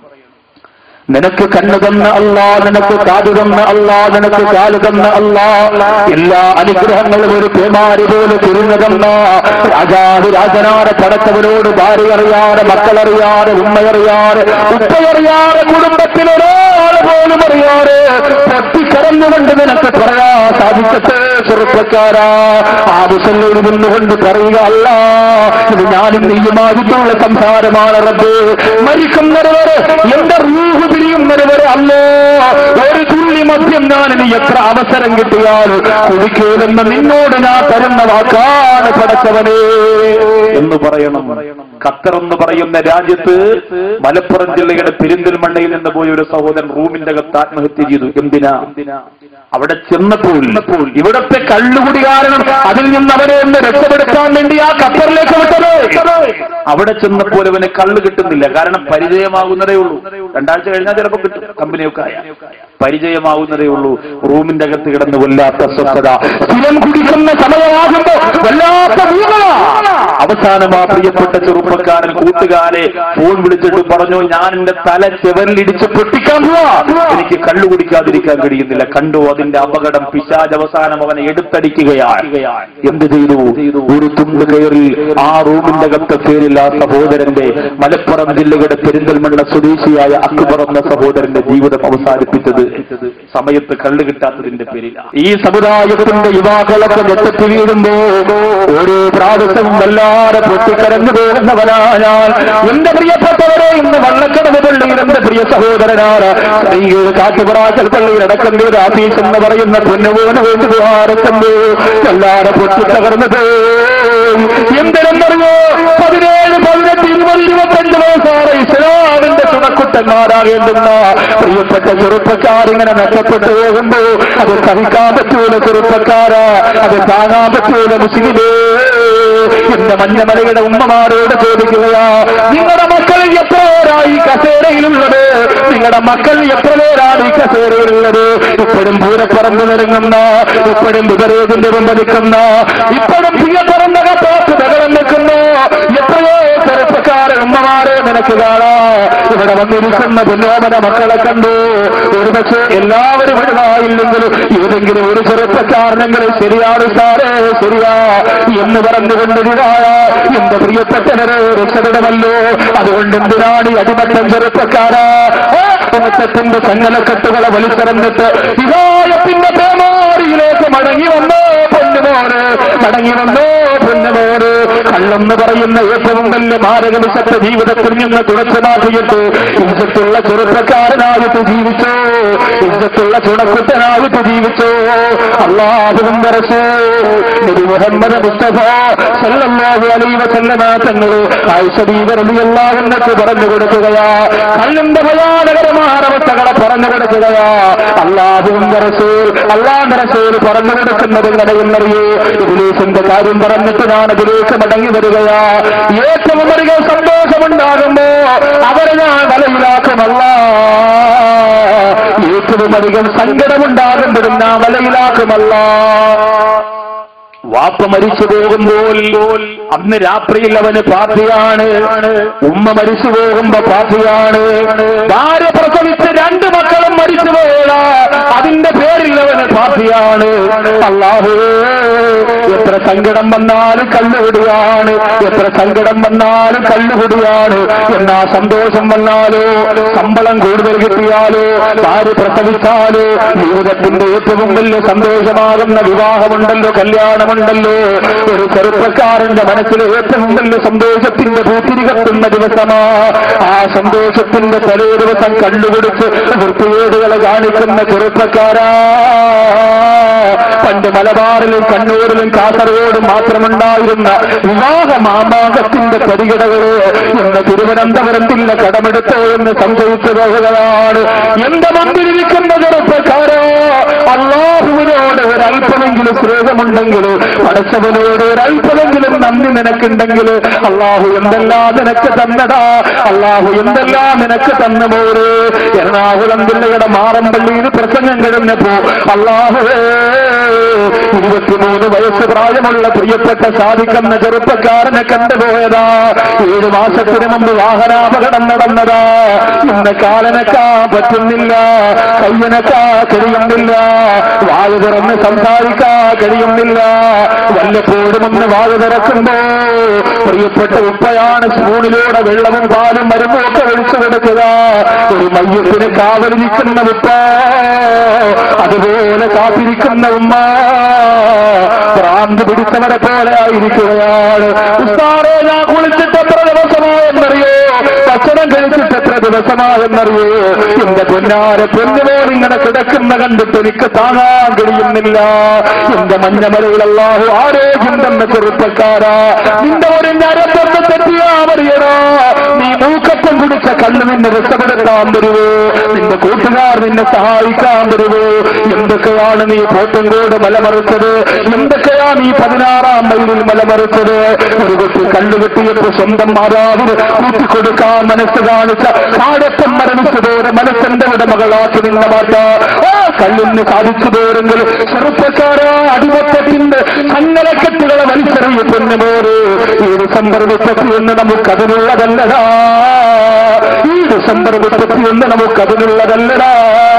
നിനക്ക് കണ്ണു തന്ന അല്ലാ നിനക്ക് കാതു തന്ന അല്ലാ നിനക്ക് കാല് തന്ന അല്ലാ എല്ലാ അനുഗ്രഹങ്ങളും ഒരു പേമാരി പോലെ തിരിഞ്ഞു തന്ന രാജാവ് രാജനാടെ പടച്ചവരോട് ഭാര്യ അറിയാതെ മക്കളറിയാതെ ഉമ്മയറിയാതെ ഉപ്പയറിയാതെ കുടുംബത്തിലൊരാൾ പോലും അറിയാതെ പൊട്ടിക്കരഞ്ഞുകൊണ്ട് നിനക്ക് പറയാൻ സാധിക്കട്ടെ ചെറുപ്പക്കാരാ ആ മുസല്ലയിൽ നിന്നുകൊണ്ട് പറയുക അല്ല ഇത് ഞാനും നീയുമായിട്ടുള്ള സംസാരമാണ് റബ്ബ് മരിക്കുന്നത് വരെ എന്റെ റൂഹ് പിരിയുന്നത് വരെ അല്ലോ ഒരു തുള്ളി മദ്യം ഞാൻ ഇനി എത്ര അവസരം കിട്ടിയാലും കുടിക്കൂലെന്ന് നിന്നോട് ഞാൻ തരുന്ന വാക്കാണ് പടച്ചവനെ എന്ന് പറയണം ഖത്തർ എന്ന് പറയുന്ന രാജ്യത്ത് മലപ്പുറം ജില്ലയുടെ പെരിന്തൽമണ്ണയിൽ നിന്ന് പോയ ഒരു സഹോദരൻ റൂമിന്റെ അകത്ത് ആത്മഹത്യ ചെയ്തു എന്തിനാ അവിടെ ചെന്നപ്പോൾ ഇവിടത്തെ കള്ളുകുടി കാരണം അതിൽ നിന്ന് അവരെ ഒന്ന് രക്ഷപ്പെടുത്താൻ വേണ്ടി ആ ഖത്തറിലേക്ക് വിട്ടത് അവിടെ ചെന്നപ്പോൾ അവന് കള്ള് കിട്ടുന്നില്ല കാരണം പരിചയമാകുന്നതേ ഉള്ളൂ രണ്ടാഴ്ച കഴിഞ്ഞാൽ ചിലപ്പോൾ കിട്ടും കമ്പനിയൊക്കെ ആയ പരിചയമാകുന്നതേ ഉള്ളൂ റൂമിന്റെ അകത്ത് കിടന്ന് വല്ലാത്ത സ്വസ്ഥത സ്ഥിരം കുടിക്കുന്ന സമയമാകുമ്പോ വല്ലാത്ത വീണ അവസാനം ആ പ്രിയപ്പെട്ട ചെറുപ്പക്കാരൻ കൂട്ടുകാരെ ഫോൺ വിളിച്ചിട്ട് പറഞ്ഞു ഞാൻ എന്റെ തല ചെവരിലിടിച്ച് പൊട്ടിക്കാൻ പോവാ എനിക്ക് കള്ളു കുടിക്കാതിരിക്കാൻ കഴിയുന്നില്ല കണ്ടു അതിന്റെ അപകടം പിശാജ് അവസാനം അവനെ എടുത്തടിക്കുകയാണ് എന്ത് ചെയ്തു ഒരു തുണ്ട് കയറി ആ റൂമിന്റെ അകത്തെ പേരിൽ ആ സഹോദരന്റെ മലപ്പുറം ജില്ലയുടെ പെരിന്തൽമണ്ണ സ്വദേശിയായ അക്ബർ എന്ന സഹോദരന്റെ ജീവിതം അവസാനിപ്പിച്ചത് സമയത്ത് കള്ളു കിട്ടാത്തതിന്റെ പേരിലാണ് ഈ സമുദായത്തിന്റെ യുവാക്കളൊക്കെ ഞെട്ടത്തി വീഴുമ്പോ ഓരോ പ്രാവശ്യവും വല്ലാതെ പൊട്ടിക്കരഞ്ഞു പോകുന്നവനാ ഞാൻ എന്റെ പ്രിയപ്പെട്ടവരെ ഇന്ന് വള്ളക്കടവ് പള്ളിയിൽ എന്റെ പ്രിയ സഹോദരനാണ് സ്ത്രീകൾ കാറ്റുപറാക്കൽ പള്ളിയിൽ അടക്കം ആഫീസ് എന്ന് പറയുന്ന പൊന്നുപോന് വേണ്ടി പോകാറെത്തുമ്പോ വല്ലാതെ പൊട്ടിത്തകർന്നത് എന്തിനെന്നറിയോ പതിനേഴ് പതിനെട്ട് ഇരുപത് ഇരുപത്തഞ്ച് വയസ്സാറ് ഇസ്ലാമിന്റെ ചുണക്കുട്ടന്മാരാകേണ്ടുന്ന പ്രിയപ്പെട്ട ചെറുപ്പക്കാരിങ്ങനെ നഷ്ടപ്പെട്ടു പോകുമ്പോ അത് സഹിക്കാൻ പറ്റൂല ചെറുപ്പക്കാരാ അത് താങ്ങാൻ പറ്റൂല മുസ്ലിമേ എന്റെ മഞ്ഞമലയുടെ ഉമ്മമാരോട് ചോദിക്കുകയാ നിങ്ങളുടെ മക്കൾ എത്ര പേരായി കസേരയിലുള്ളത് നിങ്ങളുടെ മക്കൾ എത്ര പേരാണ് ഈ കസേരയിലുള്ളത് ഇപ്പോഴും പൂരപ്പറമ്പ് നിറങ്ങുന്ന ഇപ്പോഴും വിപരീതിന്റെ പിൻവലിക്കുന്ന ഇപ്പോഴും പ്രിയപ്പറന്ന കത്തോട്ട് ബഹളം നിൽക്കുന്നു എത്രയോ ചെറുപ്പക്കാരെ ഉമ്മമാരെ നിനക്ക് കാണാ ഇവിടെ വന്നിരിക്കുന്ന പുന്നോമന മക്കളെ കണ്ടു ഒരുപക്ഷെ എല്ലാവരും ഇവിടുന്നായില്ലെങ്കിലും ഏതെങ്കിലും ഒരു ചെറുപ്പക്കാരനെങ്കിലും ശരിയാണ് സാറേ ശരിയാ എന്ന് പറഞ്ഞുകൊണ്ടിരുന്നായ എന്റെ പ്രിയപ്പെട്ടവരെ രക്ഷപ്പെടമല്ലോ അതുകൊണ്ട് എന്തിനാണ് ഈ അടിമത്തം ചെറുപ്പക്കാരാ അടിമത്തത്തിന്റെ ചങ്ങലക്കെട്ടുകളെ വലിച്ചെറിഞ്ഞിട്ട് വിവാഹത്തിന്റെ പേമാരിയിലേക്ക് മടങ്ങി വന്നോ പൊന്നുമോന് മടങ്ങി വന്നോ പൊന്നുമോന് കള്ളെന്ന് പറയുന്ന ഏറ്റവും വലിയ മാരക വിശത്ത ജീവിതത്തിൽ നിന്ന് തുടച്ചു മാറ്റിയിട്ട് ഇഞ്ചത്തുള്ള ചെറുപ്പക്കാരനായിട്ട് ജീവിച്ചോ ഇഞ്ചത്തുള്ള ചുണക്കുട്ടനായിട്ട് ജീവിച്ചോ അള്ളാഹുവും വരച്ചു നബി മുഹമ്മദ് മുസ്തഫ സല്ലല്ലാഹു അലൈഹി വസല്ലമ തങ്ങൾ ആയിഷ ബീവി റളിയല്ലാഹു അൻഹയ്ക്ക് പറഞ്ഞു കൊടുക്കുകയാ കള്ളിന്റെ ഭയാനകരമായ അവസ്ഥകളെ പറഞ്ഞു കൊടുക്കുകയാ അള്ളാഹുവും റസൂൽ അള്ളാഹുന്റെ റസൂൽ പറഞ്ഞു കൊടുക്കുന്നത് എങ്ങനെയെന്നറിയൂ ഇബിലീസിന്റെ കാര്യം പറഞ്ഞിട്ട് ഞാൻ അതിലേക്ക് മടങ്ങി വരികയാ ഏറ്റവും അധികം സന്തോഷമുണ്ടാകുമ്പോ അവരെ ഞാൻ വലയിലാക്കുമല്ല ഏറ്റവും അധികം സങ്കടമുണ്ടാകുമ്പോഴും ഞാൻ വലയിലാക്കുമല്ല വാപ്പ മരിച്ചു പോകുമ്പോൾ അന്ന് രാത്രിയിൽ അവന് പാർട്ടിയാണ് ഉമ്മ മരിച്ചു പോകുമ്പോ പാർട്ടിയാണ് ഭാര്യ പ്രസവിച്ച് രണ്ട് മക്കളും മരിച്ചു പോയ അതിന്റെ പേരിൽ അവന് പാർട്ടിയാണ് അള്ളാഹു എത്ര സങ്കടം വന്നാലും കല്ലുപിടിയാണ് എത്ര സങ്കടം വന്നാലും കല്ലുപിടിയാണ് എന്നാ സന്തോഷം വന്നാലോ ശമ്പളം കൂടുതൽ കിട്ടിയാലോ ഭാര്യ പ്രസവിച്ചാലോ ജീവിതത്തിന്റെ ഏറ്റവും വലിയ സന്തോഷമാകുന്ന വിവാഹമുണ്ടല്ലോ കല്യാണമുണ്ടല്ലോ ഒരു ചെറുപ്പക്കാരന്റെ മനസ്സിൽ ഏറ്റവും വലിയ സന്തോഷത്തിന്റെ പൂത്തിരി കത്തുന്ന ദിവസമാ ആ സന്തോഷത്തിന്റെ തലേ ദിവസം കണ്ടുപിടിച്ച് വൃത്തികേടുകളെ കാണിക്കുന്ന ചെറുപ്പക്കാരാ പണ്ട് മലബാറിലും കണ്ണൂരിലും കാസർഗോഡും മാത്രമുണ്ടായിരുന്ന വിവാഹ മാമാകത്തിന്റെ പരിഗണകള് ഇന്ന് തിരുവനന്തപുരത്തിന്റെ കടമെടുത്തോ എന്ന് സംശയിച്ചു പോകുകയാണ് എന്റെ മുമ്പിലിരിക്കുന്ന ചെറുപ്പക്കാരോ അള്ളാഹുവിനോട് ഒരല്പമെങ്കിലും സ്നേഹമുണ്ടെങ്കിൽ പടച്ചവനോട് ഒരല്പമെങ്കിലും നന്ദി നിനക്കുണ്ടെങ്കിൽ അള്ളാഹു എന്തെല്ലാം നിനക്ക് തന്നടാ അള്ളാഹു എന്തെല്ലാം നിനക്ക് തന്നു പോര് എറണാകുളം ജില്ലയുടെ മാറമ്പള്ളിയിൽ പ്രസംഗം കഴിഞ്ഞപ്പോ അള്ളാഹുവേ ഇരുപത്തിമൂന്ന് വയസ്സ് പ്രായമുള്ള പ്രിയപ്പെട്ട സാധിക്കുന്ന ചെറുപ്പക്കാരനെ കണ്ടുപോയതാ ഏഴു മാസത്തിന് മുമ്പ് വാഹനാപകടം നടന്നതാ ഇന്ന് കാലനക്കാ പറ്റുന്നില്ല കയ്യനക്കാ കഴിയുന്നില്ല വായു തുറന്ന് സംസാരിക്കാ കഴിയുന്നില്ല വല്ലപ്പോഴും ഒന്ന് വായു തുറക്കുമ്പോ പ്രിയപ്പെട്ട ഉപ്പയാണ് സ്പൂണിലൂടെ വെള്ളവും പാലും മരുന്നും ഒക്കെ ഒഴിച്ചു കൊടുക്കുക ഒരു മയ്യത്തിന് കാവലിരിക്കുന്ന ഉപ്പ അതുപോലെ കാത്തിരിക്കുന്ന ഉമ്മ ഭ്രാന്ത് പിടിച്ചവരെ പോലെ ആയിരിക്കുകയാണ് ഉസ്താറെ ഞാൻ കുളിച്ചിട്ട് എത്ര ദിവസമായെന്നറിയോ ഭക്ഷണം കഴിച്ചിട്ട് എത്ര ദിവസമായെന്നറിയോ എന്റെ പൊന്നാരെ പൊന്നുപോൽ ഇങ്ങനെ കിടക്കുന്ന കണ്ടിട്ട് എനിക്ക് താങ്ങാൻ കഴിയുന്നില്ല എന്റെ മഞ്ഞമലയിലല്ലാഹു ആരോഗ്യം തന്നെ ചെറുപ്പക്കാരാ നിന്റെ ഒരു ഞരമ്പൊന്ന് തെറ്റിയാ മറിയടാ നീ മൂക്കറ്റം കുടിച്ച കണ്ണ് നിന്നെ രക്ഷപ്പെടുത്താൻ തരുവോ നിന്റെ കൂട്ടുകാർ നിന്നെ സഹായിക്കാൻ തരുവോ എന്തൊക്കെയാണ് നീ പോത്തങ്കോട് മലമറിച്ചത് എന്തൊക്കെയാ നീ പതിനാറാം മൈലിൽ മലമറിച്ചത് ഒരു കുട്ടി കല്ലുകെട്ടിയപ്പോ സ്വന്തം മാതാവിന് കൂട്ടിക്കൊടുക്കാൻ മനസ്സ് കാണിച്ച കാടത്തം മരണിച്ചതോടെ മനസ്സെന്റെ ഉടമകളാക്കി നിന്ന മാറ്റ ആ കല്ലിന് സാധിച്ചു പോരെങ്കിൽ ചെറുപ്പക്കാരാ അടിമത്തത്തിന്റെ ചങ്ങലക്കെട്ടുകളെ വലിച്ചെറിയ പൊന്നുമോറ് ഈ ഡിസംബർ മുപ്പത്തിയൊന്ന് നമുക്കതിനുള്ളതല്ലടാ ഈ ഡിസംബർ മുപ്പത്തിയൊന്ന് നമുക്കതിനുള്ളതല്ലടാ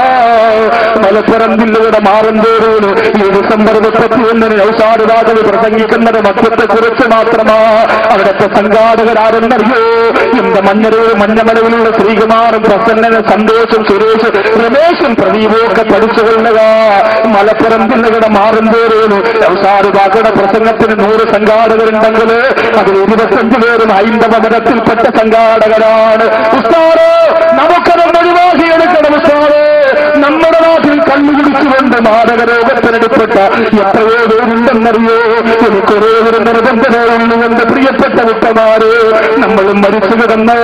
മലപ്പുറം ജില്ലയുടെ മാറന്തോറിന് ഈ ഡിസംബർ മുപ്പത്തിയൊന്നിന് നൗസാദ് രാജന് പ്രസംഗിക്കുന്നത് മദ്യത്തെ കുറിച്ച് മാത്രമാ അവിടുത്തെ സംഘാടകരാരെന്നറിയോ എന്റെ മഞ്ഞരൂർ മഞ്ഞമലയിലുള്ള ശ്രീകുമാറും പ്രസന്നനും സന്തോഷും സുരേഷ് രമേശും പ്രദീപും ഒക്കെ പഠിച്ചുകൊള്ളുക മലപ്പുറം ജില്ലയുടെ മാറന്തോറിന് നൗസാദ് ബാഗയുടെ പ്രസംഗത്തിന് നൂറ് സംഘാടകരുണ്ടെങ്കിൽ അതിൽ ഇരുപത്തഞ്ച് പേരും ഹൈന്ദവ മതത്തിൽപ്പെട്ട സംഘാടകരാണ് ഉസ്താദ് നമുക്കതൊന്ന് ഒഴിവാക്കിയെടുക്കണം ഉസ്താദ് നമ്മുടെ നാട്ടിൽ കണ്ണുകുടിച്ചുകൊണ്ട് മാരകരോഗത്തിനടുപ്പെട്ട എത്രയോ പേരുണ്ടെന്നറിയോ എനിക്കൊരേ ഒരു നിർബന്ധമുള്ളൂ എന്റെ പ്രിയപ്പെട്ട വിട്ടമാര് നമ്മൾ മരിച്ചു കിടന്നോ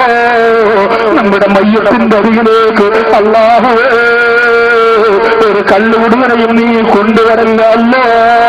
നമ്മുടെ മയ്യത്തിന്റെ അരികിലേക്ക് അള്ളാഹുവേ ഒരു കള്ളുകുടിയനെയും നീ കൊണ്ടുവരല്ലോ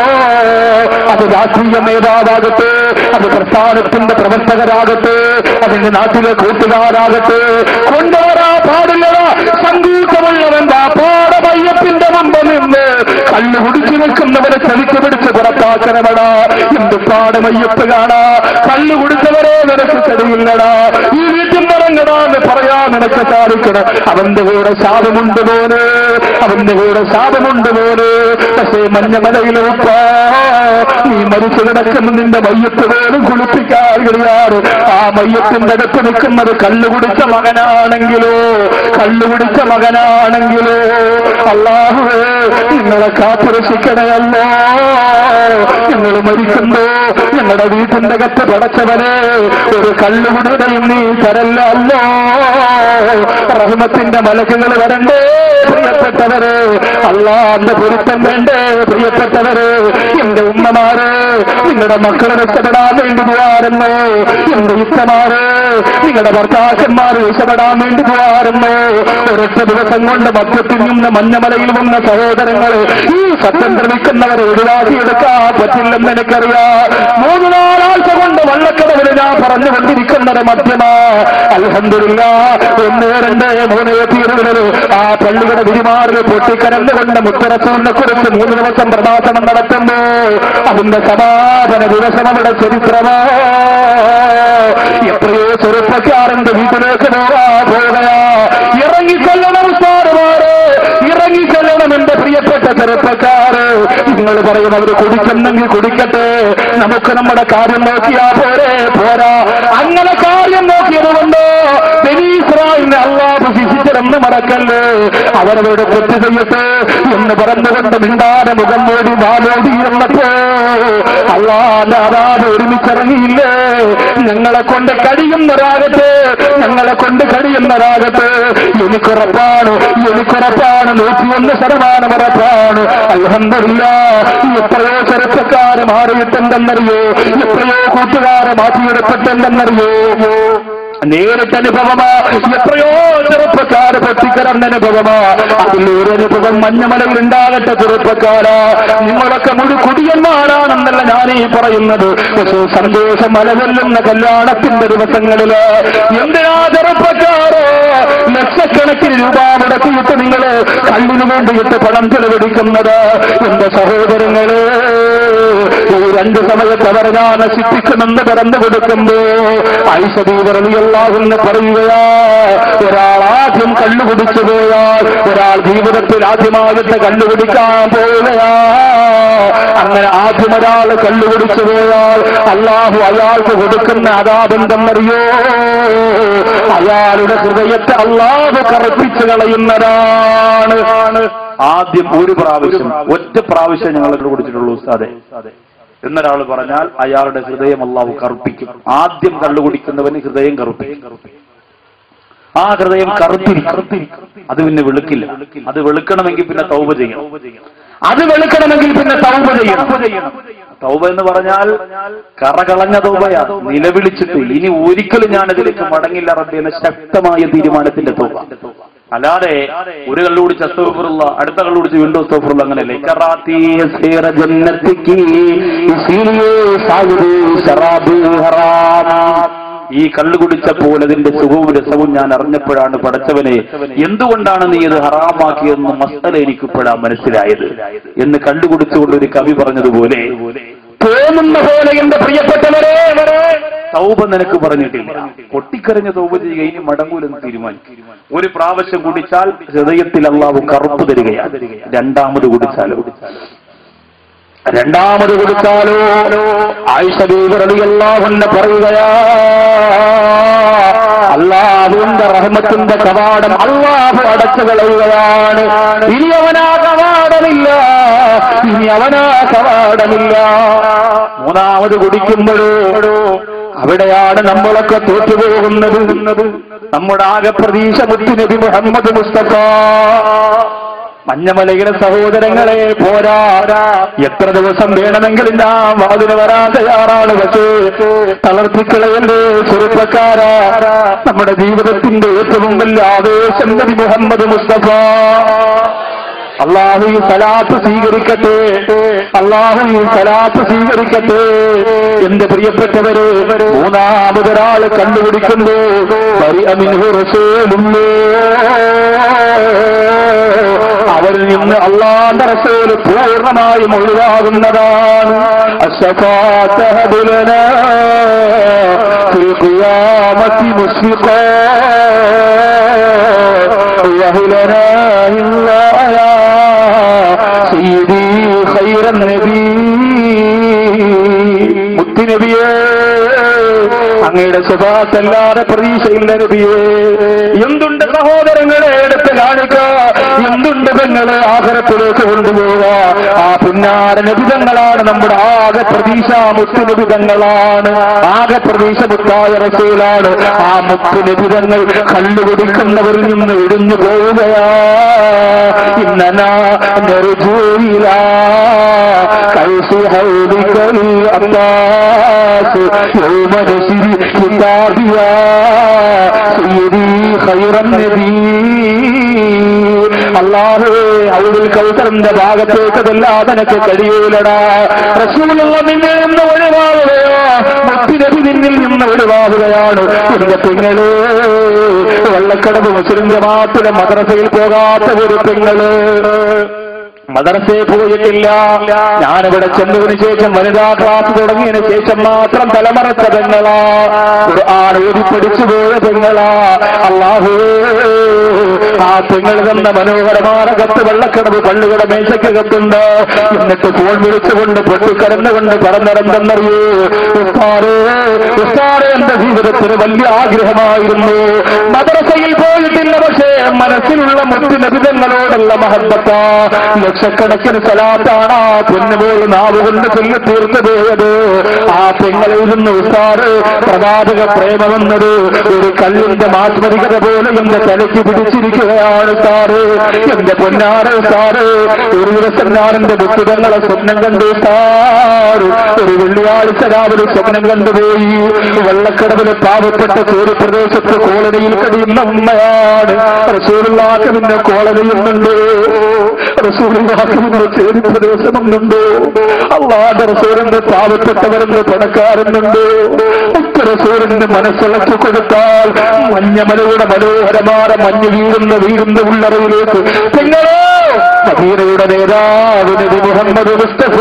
അത് രാഷ്ട്രീയ നേതാവാകട്ടെ അത് പ്രസ്ഥാനത്തിന്റെ പ്രവർത്തകരാകട്ടെ അതിന്റെ നാട്ടിലെ കൂട്ടുകാരാകട്ടെ കൊണ്ടുവരാ പാടില്ലടാ സംഗീതമുള്ളവൻ പാടമയ്യത്തിന്റെ മുമ്പ് നിന്ന് കള്ളു കുടിച്ചു നിൽക്കുന്നവരെ ചലിച്ചു പിടിച്ച് പുറത്താക്കണമടാ എന്ത് പാടമയ്യപ്പ് കാണാ കള്ളു കുടിച്ചവരെ നിനക്ക് കഴിയില്ലടാ ഈ വീട്ടിൽ നിറങ്ങടാന്ന് പറയാൻ നിനക്ക് സാധിക്കണം അവന്റെ കൂടെ ശാപമുണ്ട് മോന് അവന്റെ കൂടെ ശാപമുണ്ട് മോന് പക്ഷേ മഞ്ഞമലയിലെ ഉപ്പ നീ മരിച്ചു കിടക്കുന്ന നിന്റെ മയ്യത്ത് പോലും കുളിപ്പിക്കാൻ കഴിയാറ് ആ മയ്യത്തിന്റെ അടുത്ത് നിൽക്കുന്നത് കള്ളു കുടിച്ച മകനാണെങ്കിലോ കള്ളു കുടിച്ച മകനാണെങ്കിലോ അള്ളാഹുവേ നിങ്ങളെ കാത്തുരക്ഷിക്കണയല്ലോ ഞങ്ങൾ മരിക്കുമ്പോ ഞങ്ങളുടെ വീട്ടിന്റെ കത്ത് പടച്ചവനെ ഒരു കള്ളുകുടിയുടെയും നീ തരല്ലോ റഹ്മത്തിന്റെ മലക്കുകൾ വരണ്ടേ പ്രിയപ്പെട്ടവര് അള്ളാന്റെ പൊരുത്തം വേണ്ടേ പ്രിയപ്പെട്ടവര് എന്റെ ഉമ്മമാര് നിങ്ങളുടെ മക്കളെ രക്ഷപ്പെടാൻ വേണ്ടി പോവാറുന്നു എന്റെ ഇഷ്ടമാര് നിങ്ങളുടെ ഭർത്താക്കന്മാർ രക്ഷപ്പെടാൻ വേണ്ടി പോവാറുന്നു ഒരൊറ്റ ദിവസം കൊണ്ട് മദ്യത്തിൽ നിന്ന് മഞ്ഞമലയിൽ വന്ന സഹോദരങ്ങൾ ഈ സത്യം ശ്രമിക്കുന്നവരെ ഒഴിവാക്കിയെടുക്കാൻ പറ്റില്ലെന്ന് എനിക്കറിയാം മൂന്ന് നാലാഴ്ച കൊണ്ട് വള്ളക്കടവിൽ ഞാൻ പറഞ്ഞുകൊണ്ടിരിക്കുന്നത് മധ്യമാ അൽഹന്ദില്ല ഒന്ന് രണ്ട് മൂന്ന് തീരുന്നത് ആ പള്ളിയുടെ വിരിമാറിൽ പൊട്ടിക്കരന്നുകൊണ്ട് മുത്തരസൂരിനെ കുറിച്ച് മൂന്ന് ദിവസം പ്രഭാഷണം നടത്തുന്നു അതിന്റെ സമാപന ദിവസം അവിടെ ചരിത്രമോ എത്രയോ ചെറുപ്പക്കാരന്റെ വീട്ടിലേക്ക് പോകാ പോകയാ ഇറങ്ങിക്കൊല്ലണം സാറുമാര് ഇറങ്ങിക്കൊല്ലണം എന്റെ പ്രിയപ്പെട്ട ചെറുപ്പക്കാര് നിങ്ങൾ പറയും അവര് കുടിക്കുന്നെങ്കിൽ കുടിക്കട്ടെ നമുക്ക് നമ്മുടെ കാര്യം നോക്കിയാ പോരെ പോരാ അങ്ങനെ കാര്യം നോക്കിയത് കൊണ്ട് ബെനീസ്രായിനെ അള്ളാഹ് ശിശിച്ചരെന്ന് മറക്കല്ലേ അവരവരുടെ തെറ്റ് ചെയ്യട്ടെ എന്ന് പറഞ്ഞുകൊണ്ട് മിണ്ടാതെ മുഖം മൂടി വാലോടി എന്നപ്പോ അള്ളാന്റെ അതാത് ഒരുമിച്ചിറങ്ങിയില്ലേ ഞങ്ങളെ കൊണ്ട് കഴിയുന്നവരാകട്ടെ ഞങ്ങളെ കൊണ്ട് കഴിയുന്നവരാകട്ടെ എനിക്കുറപ്പാണ് എനിക്കുറപ്പാണ് നൂറ്റിയൊന്ന് ശതമാനം ഉറപ്പാണ് അൽഹംദുലില്ല എത്രയോ ചെറുപ്പക്കാര് മാറിയിട്ടുണ്ടെന്നറിയോ എത്രയോ കൂട്ടുകാരെ മാറ്റിയെടുത്തിട്ടുണ്ടെന്നറിയോ നേരിട്ട് അനുഭവമാ എത്രയോ ചെറുപ്പക്കാര് പൊട്ടിക്കറന്ന അനുഭവമാ അതിലൊരു അനുഭവം മഞ്ഞമലയിൽ ഉണ്ടാകട്ടെ ചെറുപ്പക്കാരാ നിങ്ങളൊക്കെ മുഴു കുടിയന്മാരാണെന്നല്ല ഞാനീ പറയുന്നത് പക്ഷേ സന്തോഷം അലവെല്ലുന്ന കല്യാണത്തിന്റെ ദിവസങ്ങളില് എന്തിനാ ചെറുപ്പക്കാരോ ലക്ഷക്കണക്കിന് രൂപ മുടക്കിയിട്ട് നിങ്ങള് കല്ലിനു വേണ്ടിയിട്ട് പണം ചെലവഴിക്കുന്നത് എന്റെ സഹോദരങ്ങള് ഈ രണ്ട് സമയത്ത് അവർ ഞാൻ നശിപ്പിക്കുമെന്ന് പറഞ്ഞു കൊടുക്കുമ്പോ ഐശ്വരീവറിയല്ലാകുന്ന പറയുകയാ ഒരാൾ ആദ്യം കള്ളുകുടിച്ചു പോയാൽ ഒരാൾ ജീവിതത്തിൽ ആദ്യമായിട്ട് കള്ളുകുടിക്കാൻ പോവുകയാ അങ്ങനെ ആദ്യം ഒരാൾ കള്ളുകുടിച്ചു പോയാൽ അള്ളാഹു അയാൾക്ക് കൊടുക്കുന്ന അതാബന്ധമറിയോ അയാളുടെ ഹൃദയത്തെ അള്ളാഹു കറുപ്പിച്ചു കളയുന്നതാണ് ആദ്യം ഒരു പ്രാവശ്യം ഒറ്റ പ്രാവശ്യം ഞങ്ങൾ കുടിച്ചിട്ടുള്ളൂ ഉസ്താദെ എന്നൊരാൾ പറഞ്ഞാൽ അയാളുടെ ഹൃദയം അള്ളാഹു കറുപ്പിക്കും ആദ്യം കള്ളു കുടിക്കുന്നവന് ഹൃദയം കറുപ്പിക്കും ആ ഹൃദയം കറുത്തിരിക്കും അത് പിന്നെ വെളുക്കില്ല അത് വെളുക്കണമെങ്കിൽ പിന്നെ തൗബ ചെയ്യണം അത് വെളുക്കണമെങ്കിൽ പിന്നെ തൗബ ചെയ്യണം തൗബ എന്ന് പറഞ്ഞാൽ കറകളഞ്ഞ തൗബയാ നിലവിളിച്ചിട്ട് ഇനി ഒരിക്കലും ഞാൻ ഇതിലേക്ക് മടങ്ങില്ല റബ്ബി എന്ന ശക്തമായ തീരുമാനത്തിന്റെ തൗബ അല്ലാതെ ഒരു കള്ളു കുടിച്ച് അസ്തഫറുള്ള അടുത്ത കള്ളു കുടിച്ച് വീണ്ടും അസ്തഫറുള്ള അങ്ങനെയല്ലേ കറാത്തി സേറ ജന്നത്തിക്ക് ഇസീലിയേ സായുദേ ശറാബ് ഹറാം ഈ കള്ളു കുടിച്ചപ്പോൾ അതിന്റെ സുഖവും രസവും ഞാൻ അറിഞ്ഞപ്പോഴാണ് പടച്ചവനെ എന്തുകൊണ്ടാണ് നീ ഇത് ഹറാമാക്കിയെന്ന് മസ്തല എനിക്കിപ്പോഴാ മനസ്സിലായത് എന്ന് കണ്ടുകുടിച്ചുകൊണ്ട് ഒരു കവി പറഞ്ഞതുപോലെ തോന്നുന്ന പോലെ എന്റെ പ്രിയപ്പെട്ടവരെ തൗബ നിനക്ക് പറഞ്ഞിട്ടില്ല പൊട്ടിക്കരഞ്ഞ തൗബ ചെയ്യുക ഇനി മടങ്ങൂലെന്ന് തീരുമാനിക്കും ഒരു പ്രാവശ്യം കുടിച്ചാൽ ഹൃദയത്തിൽ അള്ളാഹു കറുപ്പ് തരികയാണ് രണ്ടാമത് കുടിച്ചാലോ രണ്ടാമത് കൊടുത്താലോ ആയിഷബീവറിയല്ലാഹുന്ന് പറയുകയാ അള്ളാഹുവിന്റെ റഹ്മത്തിന്റെ കവാടം അള്ളാഹു അടച്ചു കളയുകയാണ് ഇനി അവനാ കവാടമില്ല ഇനി അവനാ കവാടമില്ല മൂന്നാമത് കുടിക്കുമ്പോഴോ അവിടെയാണ് നമ്മളൊക്കെ തോറ്റുപോകുന്നത് നമ്മുടെ ആകെ പ്രതീക്ഷ മുത്തുനബി മുഹമ്മദ് മുസ്തഫ മഞ്ഞമലയിലെ സഹോദരങ്ങളെ പോരാ എത്ര ദിവസം വേണമെങ്കിലും ഞാൻ വാതിന് വരാൻ തയ്യാറാണ് പക്ഷേ തളർത്തിക്കളയല്ലേ ചെറുപ്പക്കാരാ നമ്മുടെ ജീവിതത്തിന്റെ ഏറ്റവും വലിയ ആവേശം നബി മുഹമ്മദ് മുസ്തഫ അള്ളാഹു ഈ സലാത്ത് സ്വീകരിക്കട്ടെ അള്ളാഹു ഈ സലാത്ത് സ്വീകരിക്കട്ടെ എന്റെ പ്രിയപ്പെട്ടവര് മൂന്നാമതൊരാൾ കണ്ടുപിടിക്കുന്നു പരിഅമിൻഹു റസൂലുള്ളേ. അവരിൽ നിന്ന് അള്ളാന്റെ റസൂല് പൂർണ്ണമായും ഒഴിവാകുന്നതാണ് അശഫാത്ത ഹബുലനാ في القيامة مشفقا وهلنا إلا يا سيدي خير النبي മുത്തുനബിയേ അങ്ങയുടെ സ്വഭാവത്തല്ലാതെ പ്രതീക്ഷയില്ല നബിയേ എന്തുണ്ട് സഹോദരങ്ങളെ എടുത്ത് കാണുക എന്തുണ്ട് പെങ്ങളെ ആഹാരത്തിലേക്ക് കൊണ്ടുപോവുക ആ പുന്നാര നബിതങ്ങളാണ് നമ്മുടെ ആകെ പ്രതീക്ഷ മുത്തുനബിതങ്ങളാണ് ആകെ പ്രതീക്ഷ മുത്തായ റസൂലാണ് ആ മുത്തുനബിതങ്ങൾ കല്ലുകുടിക്കുന്നവരിൽ നിന്ന് ഇടിഞ്ഞു പോവുകയാ ഇന്നനാ നെറുജൂയില കൈസി ഹൗദിക്കൽ അബ്ബാസ് യൗമ നശ്രി കിതാബിയാ സയ്യിദി ഖൈറൻ നബി അള്ളാഹുവേ ഔദുൽ കൗസറിന്റെ ഭാഗത്തേക്ക് അതല്ലാതെ എനിക്ക് കഴിയൂലടാ റസൂലുള്ള നിന്നിൽ നിന്ന് ഒഴിവാകുകയോ മുത്തിനബി നിന്നിൽ നിന്ന് ഒഴിവാകുകയാണ് എന്റെ പെങ്ങള് വെള്ളക്കടവ് മുസ്ലിം ജമാത്തിലെ മദ്രസയിൽ പോകാത്ത ഒരു പെങ്ങള് മദർസയെ പോയിട്ടില്ല ഞാനിവിടെ ചെന്നതിന് ശേഷം വനിതാ ക്ലാസ് തുടങ്ങിയതിന് ശേഷം മാത്രം തലമറച്ച പെങ്ങളാ ഖുർആൻ ഓതി പഠിച്ചു പോയ പെങ്ങളാ അള്ളാഹു ആ പെങ്ങൾ തന്ന മനോഹരമായ കത്ത് വെള്ളക്കടവ് പള്ളിയുടെ മേശക്കകത്തുണ്ട് എന്നിട്ട് ഫോൺ വിളിച്ചുകൊണ്ട് പൊട്ടിക്കരന്നുകൊണ്ട് പറഞ്ഞിറന്തെന്നറിയൂ ഉസ്താറേ ഉസ്താറേ എന്റെ ജീവിതത്തിന് വലിയ ആഗ്രഹമായിരുന്നു മദ്രസയിൽ പോയിട്ടില്ല പക്ഷേ മനസ്സിലുള്ള മുത്തു നബിതങ്ങളോടുള്ള മഹബത്ത ലക്ഷക്കണക്കിന് സ്ഥലത്താണ് ആ പൊന്നുപോൽ നാവ് കൊണ്ട് ചൊല്ലി തീർന്നു പോയത് ആ പെങ്ങളിൽ നിന്ന് ഉസ്താറ് പ്രവാചക പ്രേമമെന്നത് ഒരു കല്ലിന്റെ മാത്മരികത പോലെ എന്റെ തലയ്ക്ക് പിടിച്ചിരിക്കുകയാണ് സാറ് എന്റെ പൊന്നാറ് സാറ് ഒരു ദിവസം ഞാൻ എന്റെ ബുദ്ധിതങ്ങളെ സ്വപ്നം കണ്ടു സാറ് ഒരു വെള്ളിയാഴ്ച രാവിലെ സ്വപ്നം കണ്ടുപോയി വെള്ളക്കടവിലെ പാവപ്പെട്ട ചേരു പ്രദേശത്ത് കോളനിയിൽ കഴിയുന്ന ഉമ്മയാണ് റസൂലുള്ളാക്ക് പിന്നെ കോളനിയുന്നുണ്ട് റസൂലുള്ളാക്ക് പിന്നെ ചേരി പ്രദേശമൊന്നുണ്ട് അള്ളാന്റെ റസൂലിന്റെ പാവപ്പെട്ടവരെന്ന് പണക്കാരെന്നുണ്ട് ഒക്കെ റസൂലിന്റെ മനസ്സിളക്കി കൊടുത്താൽ മഞ്ഞമലയുടെ മനോഹരമായ മഞ്ഞ് വീഴുന്ന വീഴുന്ന ഉള്ളറയിലേക്ക് പെങ്ങളോ മദീനയുടെ നേതാവ് നബി മുഹമ്മദ് മുസ്തഫ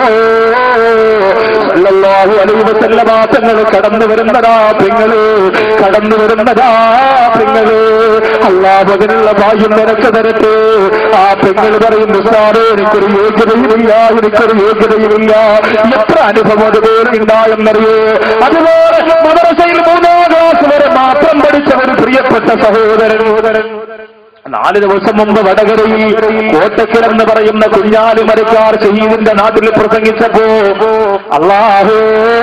സല്ലല്ലാഹു അലൈഹി വസല്ലമ തങ്ങൾ കടന്നു വരുന്നതാ പെങ്ങള് കടന്നു വരുന്നതാ പെങ്ങള് അള്ളാഹ് അതിനുള്ള ഭാഗ്യം നിനക്ക് തരട്ടെ ആ പെങ്ങൾ പറയുന്നു സാറേ എനിക്കൊരു യോഗ്യതയുമില്ല എനിക്കൊരു യോഗ്യതയുമില്ല എത്ര അനുഭവം അതുപോലെ ഉണ്ടായെന്നറിയോ അതുപോലെ മദ്രസയിൽ മൂന്നാം ക്ലാസ് വരെ മാത്രം പഠിച്ച ഒരു പ്രിയപ്പെട്ട സഹോദരൻ നാല് ദിവസം മുമ്പ് വടകരയിൽ കോട്ടക്കൽ എന്ന് പറയുന്ന കുഞ്ഞാലിമരക്കാർ ഷഹീദിന്റെ നാട്ടിൽ പ്രസംഗിച്ചപ്പോ അള്ളാഹു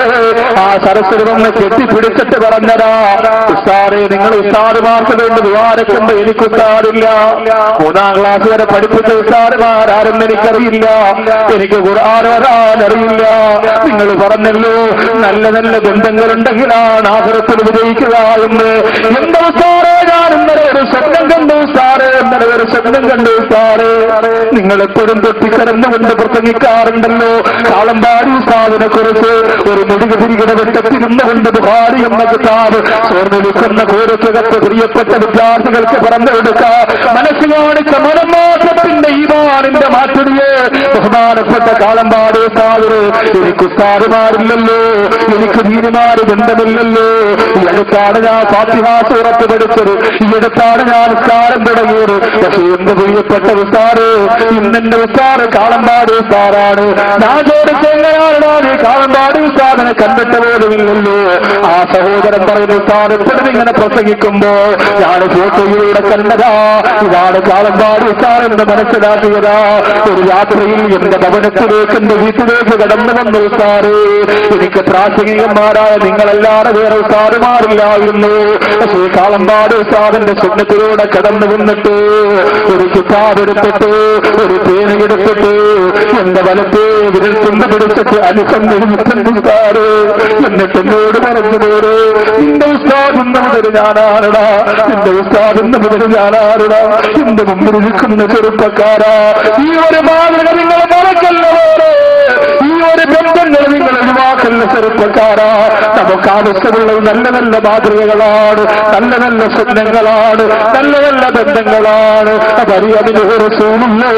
ആ സരസ്വതി വന്ന് കെട്ടിപ്പിടിച്ചിട്ട് പറഞ്ഞതാ ഉസ്താറെ നിങ്ങൾ ഉസ്താറുമാർക്ക് വേണ്ടി വിവാരക്കുമ്പോ എനിക്ക് ഉസ്താറില്ല മൂന്നാം ക്ലാസ് വരെ പഠിപ്പിച്ച ഉസ്താറുമാരാരെന്ന് എനിക്കറിയില്ല എനിക്ക് ഖുർആാനോരാൻ അറിയില്ല നിങ്ങൾ പറഞ്ഞല്ലോ നല്ല നല്ല ബന്ധങ്ങളുണ്ടെങ്കിലാണ് ആഹൃത്തിൽ വിജയിക്കുക എന്ന് എന്താ ഉസ്താറെ ഞാൻ ഇന്നലെ ഒരു സ്വപ്നം കണ്ടു സാറ് ഇന്നലെ ഒരു സ്വപ്നം കണ്ടു സാറ് നിങ്ങൾ എപ്പോഴും തൊട്ടിക്കരന്നുകൊണ്ട് പ്രസംഗിക്കാറുണ്ടല്ലോ കാളമ്പാടി ഉസ്താദിനെ കുറിച്ച് ഒരു മുടിക തിരികെ വെട്ടത്തിരുന്നുകൊണ്ട് ബുഹാരി എന്ന കിതാബ് സ്വർണ്ണിക്കുന്ന കോരക്കകത്ത് പ്രിയപ്പെട്ട വിദ്യാർത്ഥികൾക്ക് പറഞ്ഞു കൊടുക്കാം മനസ്സ് കാണിച്ച മനംമാറ്റത്തിന്റെ ഈമാനിന്റെ മാറ്റടിയെ ബഹുമാനപ്പെട്ട കാളമ്പാടി ഉസ്താദിന് എനിക്ക് ഉസ്താദുമാരില്ലല്ലോ എനിക്ക് ധീരമാര് ബന്ധമില്ലല്ലോ ഈ അടുത്താണ് ഞാൻ ഫാത്തിഹാസൂറത്ത് പഠിച്ചത് ഈ അടുത്താണ് ഞാൻ ഉസ്താരം തുടങ്ങിയത് പക്ഷെ എന്റെ പ്രിയപ്പെട്ട ഉസ്താറ് ഇന്നെന്റെ ഉസ്താറ് കാളമ്പാടി ഉസ്താറാണ് ഞാൻ ചോദിച്ച എങ്ങനെയാണ് ഈ കാളമ്പാടി ഉസ്താദിനെ കണ്ടിട്ട് പോലുമില്ലല്ലോ ആ സഹോദരൻ പറയുന്ന ഉസ്താദ് എപ്പോഴും ഇങ്ങനെ പ്രസംഗിക്കുമ്പോ ഞാൻ ഫോട്ടോയിലൂടെ കണ്ടതാ ഇതാണ് കാളമ്പാടി ഉസ്താർ എന്ന് മനസ്സിലാക്കിയതാ ഒരു രാത്രിയിൽ എന്റെ ഭവനത്തിലേക്ക് എന്റെ വീട്ടിലേക്ക് കടന്നു വന്ന ഉസ്താറ് എനിക്ക് പ്രാസംഗികന്മാരായ നിങ്ങളല്ലാതെ വേറെ ഉസ്താറുമാരില്ലായിരുന്നു പക്ഷേ കാളമ്പാട് ഉസ്താദിന്റെ സ്വപ്നത്തിലൂടെ കടന്നു വന്നിട്ട് ഒരു കിതാബ് എടുത്തിട്ട് ഒരു പേനയെടുത്തിട്ട് എന്റെ വലത്തെ വിരൽ തുണ്ട് പിടിച്ചിട്ട് അനുസന്ധിച്ചിട്ടുണ്ട് ഉസ്താറ് എന്നിട്ട് എന്നോട് പറഞ്ഞു പോര് നിന്റെ ഉസ്താദ് ഇന്ന് മുതൽ ഞാനാരടാ നിന്റെ ഉസ്താദ് ഇന്ന് മുതൽ ഞാനാരടാ എന്റെ മുമ്പിൽ നിൽക്കുന്ന ചെറുപ്പക്കാരാ ഈ ഒരു മാതൃക നിങ്ങൾ മറക്കല്ലോ ഈ ഒരു ബന്ധങ്ങൾ നിങ്ങൾ ഒഴിവാക്കല്ല ചെറുപ്പക്കാരാ നമുക്ക് ആവശ്യമുള്ള നല്ല നല്ല മാതൃകകളാണ് നല്ല നല്ല സ്വപ്നങ്ങളാണ് നല്ല നല്ല ബന്ധങ്ങളാണ് അതറിയാതിന് ഒരു സൂണില്ലോ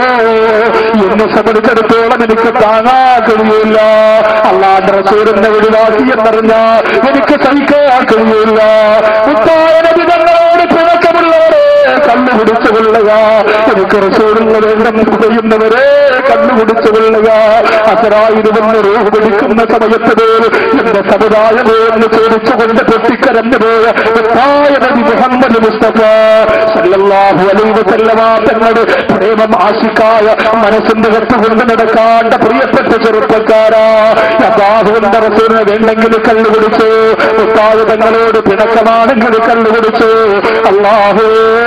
എന്നെ സംബന്ധിച്ചിടത്തോളം എനിക്ക് താങ്ങാൻ കഴിയില്ല അള്ളാന്റെ റസൂലിന്റെ ഒഴിവാക്കി എന്നറിഞ്ഞാൽ എനിക്ക് സഹിക്കാൻ കഴിയില്ല ഉത്തായനബി തങ്ങളോട് പിണക്കമുള്ളവരെ കണ്ണുപിടിച്ചു കൊള്ളുക എനിക്ക് റസൂലുള്ള വേണ്ടം പറയുന്നവരെ കണ്ണുപിടിച്ചു കൊള്ളുക അസറായിരുവെന്ന് റൂഹ് പിടിക്കുന്ന സമയത്ത് പോലും എന്റെ സമുദായമേ എന്ന് ചോദിച്ചുകൊണ്ട് പൊട്ടിക്കരഞ്ഞു പോയ ഉത്തായ നബി മുഹമ്മദ് മുസ്തഫ സല്ലല്ലാഹു അലൈഹി വസല്ലമ തങ്ങളുടെ പ്രേമം ആശിക്കായ മനസ്സിന്റെ കത്തുകൊണ്ട് നടക്കാണ്ട പ്രിയപ്പെട്ട ചെറുപ്പക്കാരാ അള്ളാഹുവിന്റെ റസൂലിനെ വേണ്ടെങ്കിൽ കള്ളുപിടിച്ചു ഉത്തായ തങ്ങളോട് പിണക്കമാണെങ്കിൽ കള്ളുപിടിച്ചു അള്ളാഹു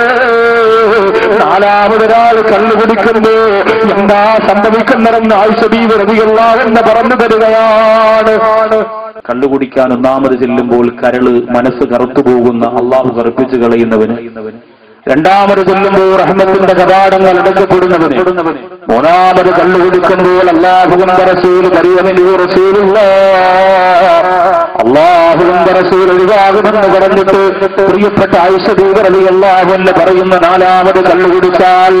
നാലാമതൊരാൾ കള്ളുപിടിക്കുന്നു എന്താ സംഭവിക്കുന്നതെന്ന് ആയുഷബീവ് റബിയല്ലാവെന്ന് പറഞ്ഞു തരികയാണ് കള്ളുകുടിക്കാൻ ഒന്നാമത് ചെല്ലുമ്പോൾ കരള് മനസ്സ് കറുത്തു പോകുന്ന അള്ളാഹു കറുപ്പിച്ചു കളയുന്നവന് രണ്ടാമത് ചെല്ലുമ്പോൾ റഹ്മത്തിന്റെ കവാടങ്ങൾ അടക്കപ്പെടുന്നവന് മൂന്നാമത് കള്ളുകുടിക്കുമ്പോൾ അള്ളാഹുവിന്റെ റസൂൽ കറിയമിലൂ റസൂലുള്ള അള്ളാഹുവിന്റെ റസൂൽ ഒഴിവാകുമെന്ന് പറഞ്ഞിട്ട് പ്രിയപ്പെട്ട ഐഷദീവർ അലി അള്ളാഹുവിന് പറയുന്ന നാലാമത് കള്ളുകുടിച്ചാൽ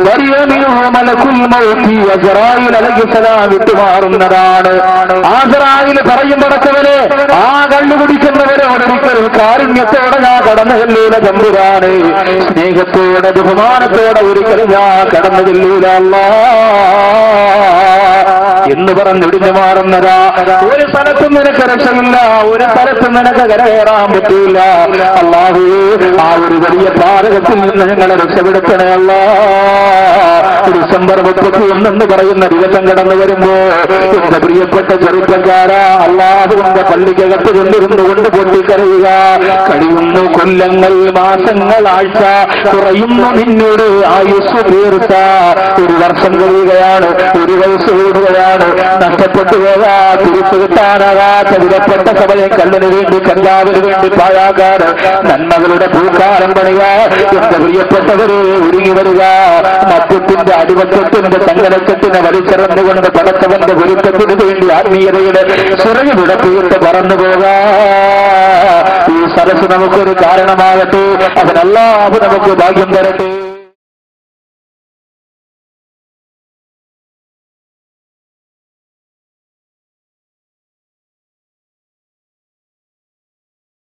വിട്ടുമാറുന്നതാണ് ആസറായിൽ പറയും പടച്ചവന് ആ കള്ളുകുടിക്കുന്നവരോട് ഒരിക്കലും കാരുണ്യത്തോടെ ഞാൻ കടന്നു ചെല്ലൂല തമ്പുരാണ് സ്നേഹത്തോടെ ബഹുമാനത്തോടെ ഒരിക്കലും ഞാൻ കടന്നു ചെല്ലൂല അല്ലാ എന്ന് പറഞ്ഞ് ഒടിഞ്ഞു മാറുന്നതാ ഒരു സ്ഥലത്തും നിനക്ക് രക്ഷമില്ല ഒരു സ്ഥലത്തും നിനക്ക് കരകയറാൻ പറ്റില്ല അള്ളാഹു ആ ഒരു വലിയ പാതകത്തിൽ നിന്ന് ഞങ്ങളെ രക്ഷപ്പെടുത്തണേ അല്ല ഡിസംബർ മുപ്പത്തി ഒന്നെന്ന് പറയുന്ന ദിവസം കടന്നു വരുമ്പോ എന്റെ പ്രിയപ്പെട്ട ചെറുപ്പക്കാരാ അള്ളാഹുവിന്റെ പള്ളിക്കകത്ത് കൊണ്ടിരുന്നു കൊണ്ട് പൊട്ടിക്കരയുക കഴിയുന്നു കൊല്ലങ്ങൾ മാസങ്ങൾ ആഴ്ച കുറയുന്നു നിന്നോട് ആയുസ് തീർച്ച ഒരു വർഷം കഴിയുകയാണ് ഒരു വയസ്സ് കൂടുകയാണ് സമയമാണ് നഷ്ടപ്പെട്ടു പോകാ തിരിച്ചു കിട്ടാനാകാത്ത വിലപ്പെട്ട സമയം കല്ലിന് വേണ്ടി കഞ്ചാവിന് വേണ്ടി പാഴാകാറ് നന്മകളുടെ പൂക്കാലം പണിക എന്റെ പ്രിയപ്പെട്ടവരെ ഒരുങ്ങി വരിക മദ്യത്തിന്റെ അടിമത്തത്തിന്റെ സങ്കടക്കത്തിനെ വലിച്ചെറിഞ്ഞുകൊണ്ട് പടച്ചവന്റെ ഗുരുത്വത്തിന് വേണ്ടി ആത്മീയതയുടെ ചിറകി വിടത്തിയിട്ട് പറന്നു പോകാ ഈ സരസ് നമുക്കൊരു കാരണമാകട്ടെ അതിനല്ലാവ് നമുക്ക് ഭാഗ്യം തരട്ടെ